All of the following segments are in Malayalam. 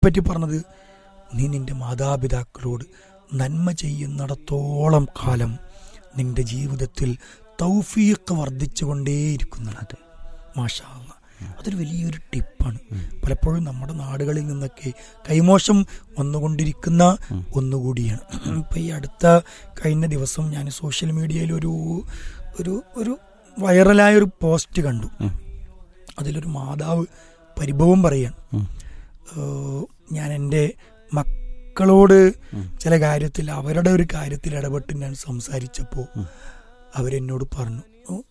പറ്റി പറഞ്ഞത് നീ നിന്റെ മാതാപിതാക്കളോട് നന്മ ചെയ്യുന്നിടത്തോളം കാലം നിന്റെ ജീവിതത്തിൽ തൗഫീഖ് വർദ്ധിച്ചുകൊണ്ടേയിരിക്കുന്നതാണ് മാഷാ അല്ലാ. അതൊരു വലിയൊരു ടിപ്പാണ് പലപ്പോഴും നമ്മുടെ നാടുകളിൽ നിന്നൊക്കെ കൈമോശം വന്നുകൊണ്ടിരിക്കുന്ന ഒന്നുകൂടിയാണ് ഇപ്പൊ ഈ അടുത്ത കഴിഞ്ഞ ദിവസം ഞാൻ സോഷ്യൽ മീഡിയയിൽ ഒരു ഒരു ഒരു വൈറലായ ഒരു പോസ്റ്റ് കണ്ടു അതിലൊരു മാതാവ് പരിഭവം പറയാണ് ഏഹ് ഞാൻ എൻ്റെ മക്കളോട് ചില കാര്യത്തിൽ അവരുടെ ഒരു കാര്യത്തിൽ ഇടപെട്ട് ഞാൻ സംസാരിച്ചപ്പോൾ അവരെന്നോട് പറഞ്ഞു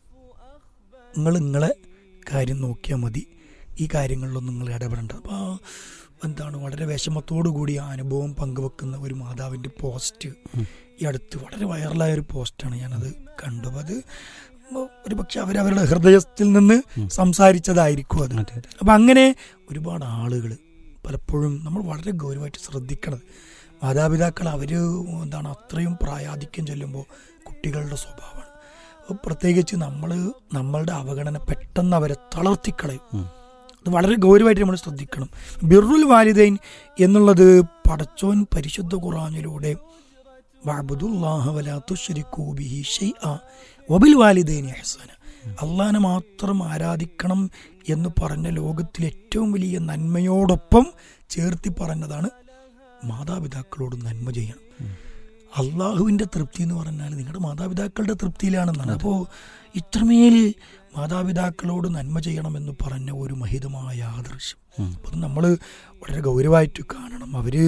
നിങ്ങൾ നിങ്ങളെ കാര്യം നോക്കിയാൽ മതി ഈ കാര്യങ്ങളിലൊന്നും നിങ്ങൾ ഇടപെടേണ്ട അപ്പോൾ എന്താണ് വളരെ വിഷമത്തോടു കൂടി ആ അനുഭവം പങ്കുവെക്കുന്ന ഒരു മാതാവിൻ്റെ പോസ്റ്റ് ഈ അടുത്ത് വളരെ വൈറലായ ഒരു പോസ്റ്റാണ് ഞാനത് കണ്ടു അപ്പോൾ അത് ഒരു പക്ഷെ അവരവരുടെ ഹൃദയത്തിൽ നിന്ന് സംസാരിച്ചതായിരിക്കും അത് അതെ അതെ അപ്പം അങ്ങനെ ഒരുപാട് ആളുകൾ പലപ്പോഴും നമ്മൾ വളരെ ഗൗരവമായിട്ട് ശ്രദ്ധിക്കണം മാതാപിതാക്കൾ അവർ എന്താണ് അത്രയും പ്രായാധിക്യം ചെല്ലുമ്പോൾ കുട്ടികളുടെ സ്വഭാവമാണ് അപ്പോൾ പ്രത്യേകിച്ച് നമ്മൾ നമ്മളുടെ അവഗണന പെട്ടെന്ന് അവരെ തളർത്തിക്കളയും ഉം. അത് വളരെ ഗൗരവമായിട്ട് നമ്മൾ ശ്രദ്ധിക്കണം ബിറുൽ വാലിദൈൻ എന്നുള്ളത് പടച്ചോൻ പരിശുദ്ധ ഖുറാനിലൂടെ വഅബ്ദുല്ലാഹ വലാ തുശ്രികൂ ബിഹി ഷൈഅ വബിൽ വാലിദൈനി ഇഹ്സാന അള്ളാഹനെ മാത്രം ആരാധിക്കണം എന്ന് പറഞ്ഞ ലോകത്തിലെ ഏറ്റവും വലിയ നന്മയോടൊപ്പം ചേർത്തി പറഞ്ഞതാണ് മാതാപിതാക്കളോട് നന്മ ചെയ്യണം അള്ളാഹുവിൻ്റെ തൃപ്തി എന്ന് പറഞ്ഞാൽ നിങ്ങളുടെ മാതാപിതാക്കളുടെ തൃപ്തിയിലാണെന്നാണ് അപ്പോൾ ഇത്രമേൽ മാതാപിതാക്കളോട് നന്മ ചെയ്യണമെന്ന് പറഞ്ഞ ഒരു മഹിതമായ ആദർശം ഉം. അപ്പം നമ്മൾ വളരെ ഗൗരവമായിട്ട് കാണണം അവര്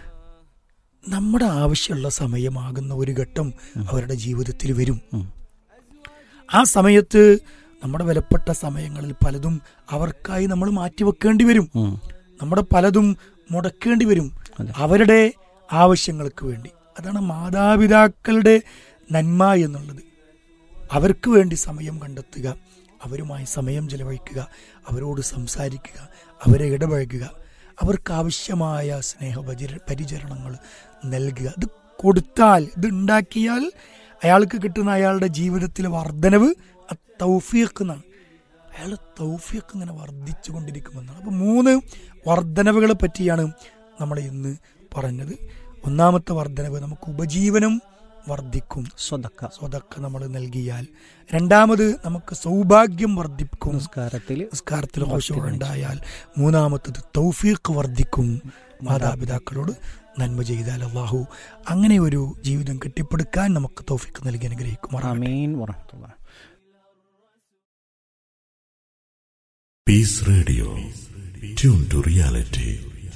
നമ്മുടെ ആവശ്യമുള്ള സമയമാകുന്ന ഒരു ഘട്ടം അവരുടെ ജീവിതത്തിൽ വരും ഉം. ആ സമയത്ത് നമ്മുടെ വിലപ്പെട്ട സമയങ്ങളിൽ പലതും അവർക്കായി നമ്മൾ മാറ്റിവെക്കേണ്ടി വരും ഉം. നമ്മുടെ പലതും മുടക്കേണ്ടി വരും അതെ. അവരുടെ ആവശ്യങ്ങൾക്ക് വേണ്ടി അതാണ് മാതാപിതാക്കളുടെ നന്മ എന്നുള്ളത് അവർക്ക് വേണ്ടി സമയം കണ്ടെത്തുക അവരുമായി സമയം ചെലവഴിക്കുക അവരോട് സംസാരിക്കുക അവരെ ഇടപഴകുക അവർക്ക് ആവശ്യമായ സ്നേഹ പരിചര- പരിചരണങ്ങൾ നൽകുക ഇത് കൊടുത്താൽ ഇത് ഉണ്ടാക്കിയാൽ അയാൾക്ക് കിട്ടുന്ന അയാളുടെ ജീവിതത്തിലെ വർധനവ് ആ തൗഫീഖ് എന്നാണ് അയാൾ തൗഫീഖ് ഇങ്ങനെ വർദ്ധിച്ചു കൊണ്ടിരിക്കുമെന്നാണ് അപ്പോൾ മൂന്ന് വർധനവുകളെ പറ്റിയാണ് നമ്മൾ ഇന്ന് പറഞ്ഞത് ഒന്നാമത്തെ വർധനവ് നമുക്ക് ഉപജീവനം വർദ്ധിക്കും സ്വതക്ക സ്വതക്ക നമ്മൾ നൽകിയാൽ രണ്ടാമത് നമുക്ക് സൗഭാഗ്യം വർദ്ധിക്കും നമസ്കാരത്തിൽ നിസ്കാരത്തിൽ ഖുശൂ ഉണ്ടായാൽ മൂന്നാമത്തത് തൗഫീഖ് വർദ്ധിക്കും മാതാപിതാക്കളോട് നന്മ ചെയ്താൽ അള്ളാഹു അങ്ങനെ ഒരു ജീവിതം കെട്ടിപ്പടുക്കാൻ നമുക്ക് തൗഫീഖ് നൽകി അനുഗ്രഹിക്കുമാറാണ് അമീൻ വറഹ്മത്തുള്ളാഹി Peace Radio. Tune to reality.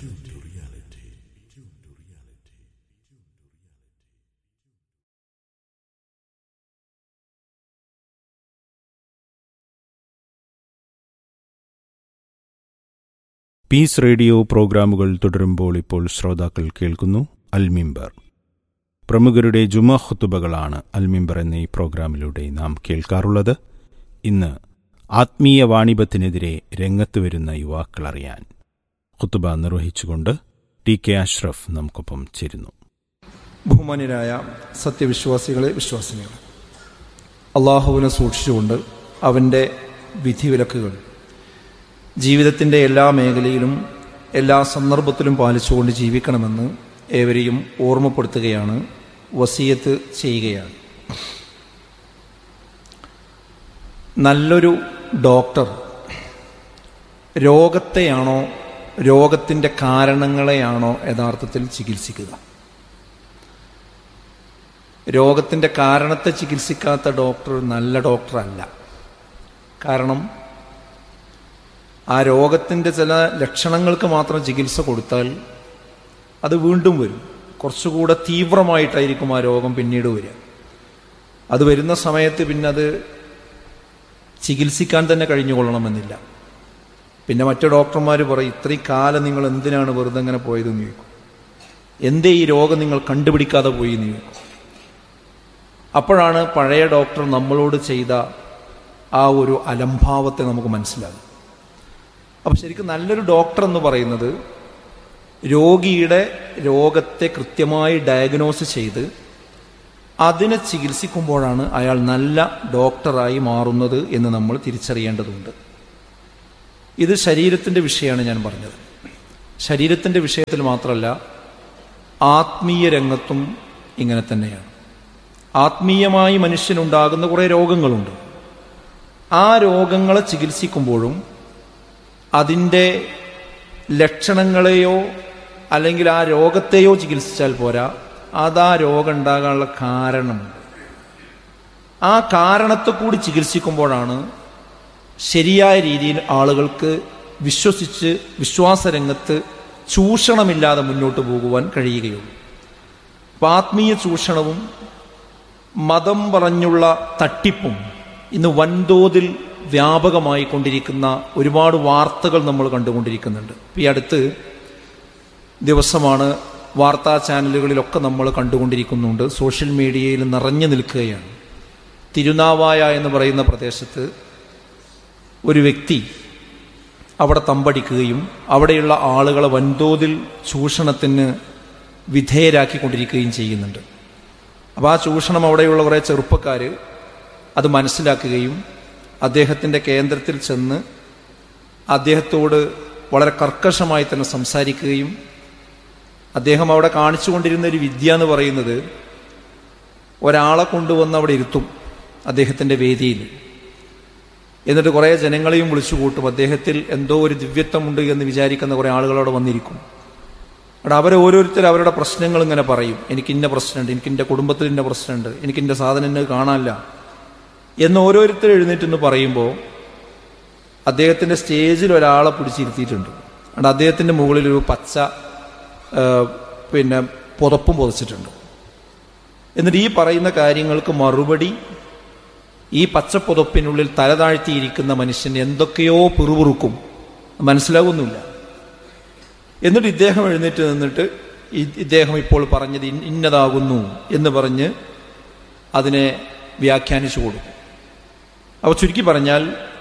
Peace radio പ്രോഗ്രാമുകൾ തുടരുമ്പോൾ ഇപ്പോൾ ശ്രോതാക്കൾ കേൾക്കുന്നു അൽമിംബർ പ്രമുഖരുടെ ജുമ ഖുത്തുബകളാണ് അൽമിംബർ എന്ന ഈ പ്രോഗ്രാമിലൂടെ നാം കേൾക്കാറുള്ളത് ഇന്ന് ആത്മീയ വാണിഭത്തിനെതിരെ രംഗത്ത് വരുന്ന യുവാക്കൾ അറിയാൻ ഖുത്തുബ നിർവഹിച്ചുകൊണ്ട് ടി കെ അഷ്റഫ് നമുക്കൊപ്പം ചേരുന്നു ബഹുമാന്യരായ സത്യവിശ്വാസികളെ വിശ്വാസിനികളെ അള്ളാഹുവിനെ സൂക്ഷിച്ചുകൊണ്ട് അവൻ്റെ വിധിവിലക്കുകൾ ജീവിതത്തിൻ്റെ എല്ലാ മേഖലയിലും എല്ലാ സന്ദർഭത്തിലും പാലിച്ചുകൊണ്ട് ജീവിക്കണമെന്ന് ഏവരെയും ഓർമ്മപ്പെടുത്തുകയാണ് വസീയത്ത് ചെയ്യുകയാണ് നല്ലൊരു ഡോക്ടർ രോഗത്തെയാണോ രോഗത്തിൻ്റെ കാരണങ്ങളെയാണോ യഥാർത്ഥത്തിൽ ചികിത്സിക്കുക രോഗത്തിൻ്റെ കാരണത്തെ ചികിത്സിക്കാത്ത ഡോക്ടർ നല്ല ഡോക്ടറല്ല കാരണം ആ രോഗത്തിൻ്റെ ചില ലക്ഷണങ്ങൾക്ക് മാത്രം ചികിത്സ കൊടുത്താൽ അത് വീണ്ടും വരും കുറച്ചുകൂടെ തീവ്രമായിട്ടായിരിക്കും ആ രോഗം പിന്നീട് വരിക അത് വരുന്ന സമയത്ത് പിന്നെ അത് ചികിത്സിക്കാൻ തന്നെ കഴിഞ്ഞുകൊള്ളണമെന്നില്ല പിന്നെ മറ്റു ഡോക്ടർമാർ പറയും ഇത്രയും കാലം നിങ്ങൾ എന്തിനാണ് വെറുതെ ഇങ്ങനെ പോയതെന്ന് ചോദിക്കും എന്തേ ഈ രോഗം നിങ്ങൾ കണ്ടുപിടിക്കാതെ പോയി എന്ന് ചോദിക്കും അപ്പോഴാണ് പഴയ ഡോക്ടർ നമ്മളോട് ചെയ്ത ആ ഒരു അലംഭാവത്തെ നമുക്ക് മനസ്സിലാകും അപ്പം ശരിക്കും നല്ലൊരു ഡോക്ടർ എന്ന് പറയുന്നത് രോഗിയുടെ രോഗത്തെ കൃത്യമായി ഡയഗ്നോസ് ചെയ്ത് അതിനെ ചികിത്സിക്കുമ്പോഴാണ് അയാൾ നല്ല ഡോക്ടറായി മാറുന്നത് എന്ന് നമ്മൾ തിരിച്ചറിയേണ്ടതുണ്ട് ഇത് ശരീരത്തിൻ്റെ വിഷയമാണ് ഞാൻ പറഞ്ഞത് ശരീരത്തിൻ്റെ വിഷയത്തിൽ മാത്രമല്ല ആത്മീയ രംഗത്തും ഇങ്ങനെ തന്നെയാണ് ആത്മീയമായി മനുഷ്യനുണ്ടാകുന്ന കുറേ രോഗങ്ങളുണ്ട് ആ രോഗങ്ങളെ ചികിത്സിക്കുമ്പോഴും അതിൻ്റെ ലക്ഷണങ്ങളെയോ അല്ലെങ്കിൽ ആ രോഗത്തെയോ ചികിത്സിച്ചാൽ പോരാ അത് ആ രോഗം ഉണ്ടാകാനുള്ള കാരണമുണ്ട് ആ കാരണത്തെ കൂടി ചികിത്സിക്കുമ്പോഴാണ് ശരിയായ രീതിയിൽ ആളുകൾക്ക് വിശ്വസിച്ച് വിശ്വാസരംഗത്ത് ചൂഷണമില്ലാതെ മുന്നോട്ട് പോകുവാൻ കഴിയുകയുള്ളൂ അപ്പം ആത്മീയ ചൂഷണവും മതം പറഞ്ഞുള്ള തട്ടിപ്പും ഇന്ന് വൻതോതിൽ വ്യാപകമായി കൊണ്ടിരിക്കുന്ന ഒരുപാട് വാർത്തകൾ നമ്മൾ കണ്ടുകൊണ്ടിരിക്കുന്നുണ്ട് ഇപ്പം ഈ അടുത്ത് ദിവസമാണ് വാർത്താ ചാനലുകളിലൊക്കെ നമ്മൾ കണ്ടുകൊണ്ടിരിക്കുന്നുണ്ട് സോഷ്യൽ മീഡിയയിൽ നിറഞ്ഞു നിൽക്കുകയാണ് തിരുനാവായ എന്ന് പറയുന്ന പ്രദേശത്ത് ഒരു വ്യക്തി അവിടെ തമ്പടിക്കുകയും അവിടെയുള്ള ആളുകളെ വൻതോതിൽ ചൂഷണത്തിന് വിധേയരാക്കിക്കൊണ്ടിരിക്കുകയും ചെയ്യുന്നുണ്ട് അപ്പോൾ ആ ചൂഷണം അവിടെയുള്ള കുറേ ചെറുപ്പക്കാർ അത് മനസ്സിലാക്കുകയും അദ്ദേഹത്തിൻ്റെ കേന്ദ്രത്തിൽ ചെന്ന് അദ്ദേഹത്തോട് വളരെ കർക്കശമായി തന്നെ സംസാരിക്കുകയും അദ്ദേഹം അവിടെ കാണിച്ചുകൊണ്ടിരുന്ന ഒരു വിദ്യ എന്ന് പറയുന്നത് ഒരാളെ കൊണ്ടുവന്ന് അവിടെ ഇരുത്തും അദ്ദേഹത്തിൻ്റെ വേദിയിൽ എന്നിട്ട് കുറേ ജനങ്ങളെയും വിളിച്ചു കൂട്ടും അദ്ദേഹത്തിൽ എന്തോ ഒരു ദിവ്യത്വമുണ്ട് എന്ന് വിചാരിക്കുന്ന കുറേ ആളുകളവിടെ വന്നിരിക്കും അവിടെ അവരെ ഓരോരുത്തർ അവരുടെ പ്രശ്നങ്ങൾ ഇങ്ങനെ പറയും എനിക്ക് ഇന്ന പ്രശ്നമുണ്ട് എനിക്ക് എൻ്റെ കുടുംബത്തിൽ ഇന്ന പ്രശ്നമുണ്ട് എനിക്ക് എൻ്റെ സാധനം എന്നെ കാണാനില്ല എന്ന് ഓരോരുത്തർ എഴുന്നേറ്റ് എന്ന് പറയുമ്പോൾ അദ്ദേഹത്തിൻ്റെ സ്റ്റേജിൽ ഒരാളെ പിടിച്ചിരുത്തിയിട്ടുണ്ട് അവിടെ അദ്ദേഹത്തിൻ്റെ മുകളിൽ ഒരു പച്ച ആ, പിന്നെ പുതപ്പും പുതച്ചിട്ടുണ്ട് എന്നിട്ട് ഈ പറയുന്ന കാര്യങ്ങൾക്ക് മറുപടി ഈ പച്ചപ്പുതപ്പിനുള്ളിൽ തല താഴ്ത്തിയിരിക്കുന്ന മനുഷ്യൻ എന്തൊക്കെയോ പിറുപിറുക്കും മനസ്സിലാകുന്നില്ല എന്നിട്ട് ഇദ്ദേഹം എഴുന്നേറ്റ് നിന്നിട്ട് ഇ- ഇദ്ദേഹം ഇപ്പോൾ പറഞ്ഞത് ഇൻ- ഇന്നതാകുന്നു എന്ന് പറഞ്ഞ് അതിനെ വ്യാഖ്യാനിച്ചു കൊടുക്കും അപ്പോൾ ചുരുക്കി പറഞ്ഞാൽ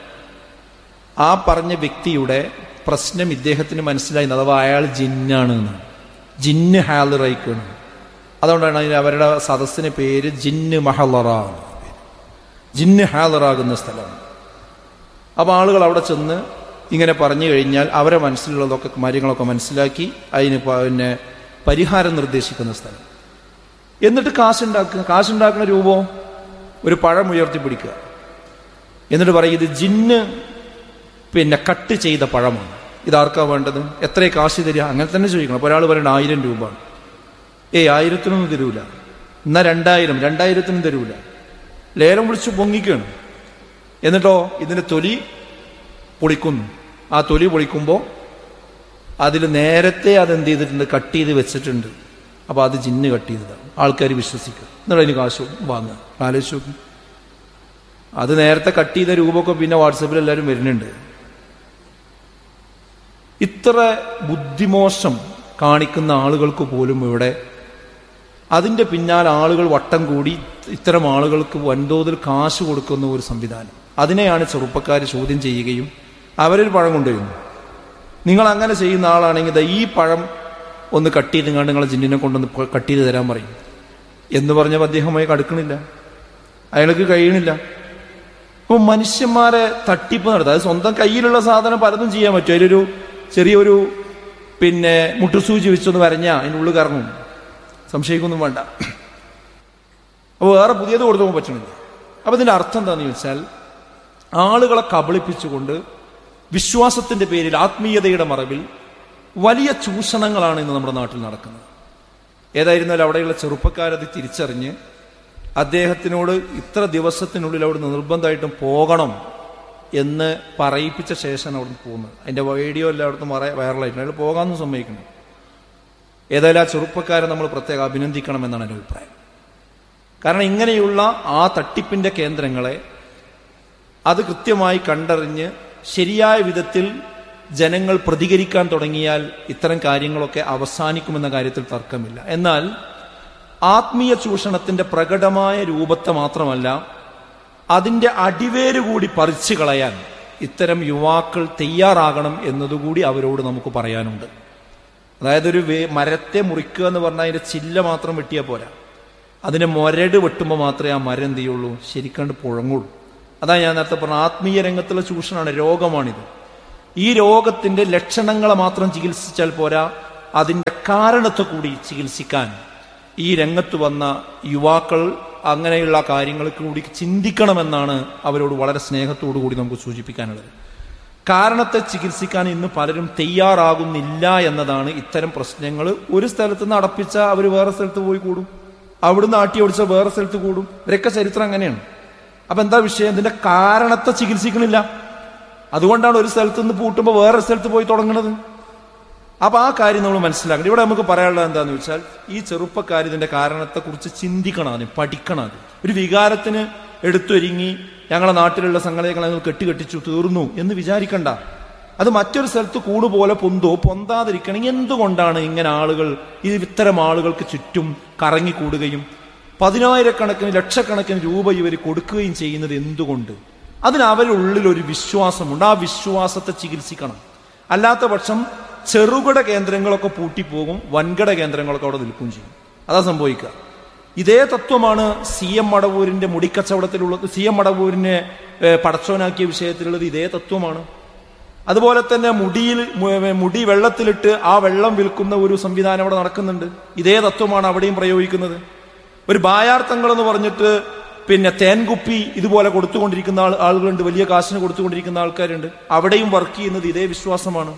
ആ പറഞ്ഞ വ്യക്തിയുടെ പ്രശ്നം ഇദ്ദേഹത്തിന് മനസ്സിലായി അഥവാ അയാൾ ജിന്നാണ് എന്നാണ് ജിന്ന് ഹാലറൈക്കാണ് അതുകൊണ്ടാണ് അതിന് അവരുടെ സദസ്സിന് പേര് ജിന്ന് മഹലറ എന്ന് പേര്. ജിന്ന് ഹാലറാകുന്ന സ്ഥലമാണ് അപ്പോൾ ആളുകൾ അവിടെ ചെന്ന് ഇങ്ങനെ പറഞ്ഞു കഴിഞ്ഞാൽ അവരെ മനസ്സിലുള്ളതൊക്കെ കാര്യങ്ങളൊക്കെ മനസ്സിലാക്കി അതിന് പ- പിന്നെ പരിഹാരം നിർദ്ദേശിക്കുന്ന സ്ഥലം എന്നിട്ട് കാശുണ്ടാക്കുക കാശുണ്ടാക്കുന്ന രൂപം ഒരു പഴം ഉയർത്തിപ്പിടിക്കുക എന്നിട്ട് പറയും ഇത് ജിന്ന് പിന്നെ കട്ട് ചെയ്ത പഴമാണ് ഇതാർക്കാ വേണ്ടത് എത്രേ കാശ് തരിക അങ്ങനെ തന്നെ ചോദിക്കണം അപ്പോൾ ഒരാൾ പറയണ ആയിരം രൂപ ഏയ് ആയിരത്തിനൊന്നും തരൂല എന്നാ രണ്ടായിരം രണ്ടായിരത്തിനും തരൂല ലേലം വിളിച്ച് പൊങ്ങിക്കണം എന്നിട്ടോ ഇതിന്റെ തൊലി പൊളിക്കുന്നു ആ തൊലി പൊളിക്കുമ്പോൾ അതിൽ നേരത്തെ അതെന്ത് ചെയ്തിട്ടുണ്ട് കട്ട് ചെയ്ത് വെച്ചിട്ടുണ്ട് അപ്പോൾ അത് ജിന്ന് കട്ട് ചെയ്തതാണ് ആൾക്കാർ വിശ്വസിക്കുക എന്നിട്ട് അതിന് കാശ് വാങ്ങുക ആലോചിച്ച് നോക്കി അത് നേരത്തെ കട്ട് ചെയ്ത രൂപമൊക്കെ പിന്നെ വാട്സപ്പിൽ എല്ലാവരും വരുന്നുണ്ട് ഇത്ര ബുദ്ധിമോശം കാണിക്കുന്ന ആളുകൾക്ക് പോലും ഇവിടെ അതിൻ്റെ പിന്നാലെ ആളുകൾ വട്ടം കൂടി ഇത്തരം ആളുകൾക്ക് വൻതോതിൽ കാശ് കൊടുക്കുന്ന ഒരു സംവിധാനം അതിനെയാണ് ചെറുപ്പക്കാർ ചോദ്യം ചെയ്യുകയും അവരിൽ പഴം കൊണ്ടുവരുന്നു നിങ്ങൾ അങ്ങനെ ചെയ്യുന്ന ആളാണെങ്കിൽ ദാ ഈ പഴം ഒന്ന് കട്ട് ചെയ്ത് കണ്ട് നിങ്ങളെ ജിന്നിനെ കൊണ്ടൊന്ന് പ- കട്ട് ചെയ്ത് തരാൻ പറയും എന്ന് പറഞ്ഞപ്പോൾ അദ്ദേഹമായി കടുക്കണില്ല അയാൾക്ക് കഴിയണില്ല അപ്പോൾ മനുഷ്യന്മാരെ തട്ടിപ്പ് നടത്തുക അത് സ്വന്തം കയ്യിലുള്ള സാധനം പലതും ചെയ്യാൻ പറ്റും അതിലൊരു ചെറിയൊരു പിന്നെ മുട്ടുസൂചി വെച്ചൊന്ന് വരഞ്ഞാ അതിൻ്റെ ഉള്ളിൽ കറങ്ങും സംശയിക്കൊന്നും വേണ്ട അപ്പോൾ വേറെ പുതിയത് കൊടുത്തു പോകാൻ പറ്റണില്ല അപ്പോൾ ഇതിൻ്റെ അർത്ഥം എന്താണെന്ന് ചോദിച്ചാൽ ആളുകളെ കബളിപ്പിച്ചുകൊണ്ട് വിശ്വാസത്തിന്റെ പേരിൽ ആത്മീയതയുടെ മറവിൽ വലിയ ചൂഷണങ്ങളാണ് ഇന്ന് നമ്മുടെ നാട്ടിൽ നടക്കുന്നത് ഏതായിരുന്നാലും അവിടെയുള്ള ചെറുപ്പക്കാരത് തിരിച്ചറിഞ്ഞ് അദ്ദേഹത്തിനോട് ഇത്ര ദിവസത്തിനുള്ളിൽ അവിടുന്ന് നിർബന്ധമായിട്ടും പോകണം എന്ന് പറയിപ്പിച്ച ശേഷമാണ് അവിടുന്ന് പോകുന്നത് അതിന്റെ വീഡിയോ എല്ലാം അവിടുന്ന് മറ വൈറലായിട്ടുണ്ട് അയാൾ പോകാമെന്ന് സമ്മതിക്കണം ഏതായാലും ആ ചെറുപ്പക്കാരെ നമ്മൾ പ്രത്യേകം അഭിനന്ദിക്കണം എന്നാണ് എൻ്റെ അഭിപ്രായം കാരണം ഇങ്ങനെയുള്ള ആ തട്ടിപ്പിന്റെ കേന്ദ്രങ്ങളെ അത് കൃത്യമായി കണ്ടറിഞ്ഞ് ശരിയായ വിധത്തിൽ ജനങ്ങൾ പ്രതികരിക്കാൻ തുടങ്ങിയാൽ ഇത്തരം കാര്യങ്ങളൊക്കെ അവസാനിക്കുമെന്ന കാര്യത്തിൽ തർക്കമില്ല എന്നാൽ ആത്മീയ ചൂഷണത്തിന്റെ പ്രകടമായ രൂപത്തെ മാത്രമല്ല അതിന്റെ അടിവേര് കൂടി പറിച്ചു കളയാൻ ഇത്തരം യുവാക്കൾ തയ്യാറാകണം എന്നതുകൂടി അവരോട് നമുക്ക് പറയാനുണ്ട് അതായത് ഒരു വേ- മരത്തെ മുറിക്കുക എന്ന് പറഞ്ഞാൽ അതിന്റെ ചില്ല മാത്രം വെട്ടിയാൽ പോരാ അതിന്റെ മൊരട് വെട്ടുമ്പോൾ മാത്രമേ ആ മരം എന്ത് ചെയ്യുള്ളൂ ശരിക്കണ്ട് പുഴങ്ങുള്ളൂ അതാ ഞാൻ നേരത്തെ പറഞ്ഞ ആത്മീയ രംഗത്തുള്ള ചൂഷണമാണ് രോഗമാണിത് ഈ രോഗത്തിന്റെ ലക്ഷണങ്ങളെ മാത്രം ചികിത്സിച്ചാൽ പോരാ അതിന്റെ കാരണത്തെ കൂടി ചികിത്സിക്കാൻ ഈ രംഗത്ത് വന്ന യുവാക്കൾ അങ്ങനെയുള്ള കാര്യങ്ങൾ കൂടി ചിന്തിക്കണമെന്നാണ് അവരോട് വളരെ സ്നേഹത്തോടു കൂടി നമുക്ക് സൂചിപ്പിക്കാനുള്ളത് കാരണത്തെ ചികിത്സിക്കാൻ ഇന്ന് പലരും തയ്യാറാകുന്നില്ല എന്നതാണ് ഇത്തരം പ്രശ്നങ്ങൾ ഒരു സ്ഥലത്ത് നിന്ന് അടപ്പിച്ച അവർ വേറെ സ്ഥലത്ത് പോയി കൂടും അവിടുന്ന് ആട്ടി ഓടിച്ച വേറെ സ്ഥലത്ത് കൂടും ഇവരൊക്കെ ചരിത്രം അങ്ങനെയാണ് അപ്പൊ എന്താ വിഷയം ഇതിന്റെ കാരണത്തെ ചികിത്സിക്കണില്ല അതുകൊണ്ടാണ് ഒരു സ്ഥലത്ത് നിന്ന് പൂട്ടുമ്പോൾ വേറെ സ്ഥലത്ത് പോയി തുടങ്ങുന്നത് അപ്പൊ ആ കാര്യം നമ്മൾ മനസ്സിലാക്കണം ഇവിടെ നമുക്ക് പറയാനുള്ളത് എന്താന്ന് വെച്ചാൽ ഈ ചെറുപ്പക്കാർ ഇതിന്റെ കാരണത്തെക്കുറിച്ച് ചിന്തിക്കണം ആദ്യം പഠിക്കണം ആദ്യം ഒരു വികാരത്തിന് എടുത്തൊരുങ്ങി ഞങ്ങളെ നാട്ടിലുള്ള സംഗതികളെ ഞങ്ങൾ കെട്ടിക്കെട്ടിച്ചു തീർന്നു എന്ന് വിചാരിക്കണ്ട അത് മറ്റൊരു സ്ഥലത്ത് കൂടുപോലെ പൊന്തോ പൊന്താതിരിക്കണമെങ്കിൽ എന്തുകൊണ്ടാണ് ഇങ്ങനെ ആളുകൾ ഈ ഇത്തരം ആളുകൾക്ക് ചുറ്റും കറങ്ങിക്കൂടുകയും പതിനായിരക്കണക്കിന് ലക്ഷക്കണക്കിന് രൂപ ഇവർ കൊടുക്കുകയും ചെയ്യുന്നത് എന്തുകൊണ്ട് അതിന് അവരുള്ളിൽ ഒരു വിശ്വാസമുണ്ട് ആ വിശ്വാസത്തെ ചികിത്സിക്കണം അല്ലാത്ത പക്ഷം ചെറുകിട കേന്ദ്രങ്ങളൊക്കെ പൂട്ടിപ്പോകും വൻകിട കേന്ദ്രങ്ങളൊക്കെ അവിടെ നിൽക്കുകയും ചെയ്യും അതാ സംഭവിക്കുക ഇതേ തത്വമാണ് സി എം മടവൂരിന്റെ മുടിക്കച്ചവടത്തിലുള്ളത് സി എം മടവൂരിനെ ഏഹ്, പടച്ചോനാക്കിയ വിഷയത്തിലുള്ളത് ഇതേ തത്വമാണ് അതുപോലെ തന്നെ മുടിയിൽ മു- മുടി വെള്ളത്തിലിട്ട് ആ വെള്ളം വിൽക്കുന്ന ഒരു സംവിധാനം അവിടെ നടക്കുന്നുണ്ട് ഇതേ തത്വമാണ് അവിടെയും പ്രയോഗിക്കുന്നത് ഒരു ബായാർത്ഥങ്ങൾ എന്ന് പറഞ്ഞിട്ട് പിന്നെ തേൻകുപ്പി ഇതുപോലെ കൊടുത്തുകൊണ്ടിരിക്കുന്ന ആൾ ആളുകളുണ്ട് വലിയ കാശിന് കൊടുത്തുകൊണ്ടിരിക്കുന്ന ആൾക്കാരുണ്ട് അവിടെയും വർക്ക് ചെയ്യുന്നത് ഇതേ വിശ്വാസമാണ്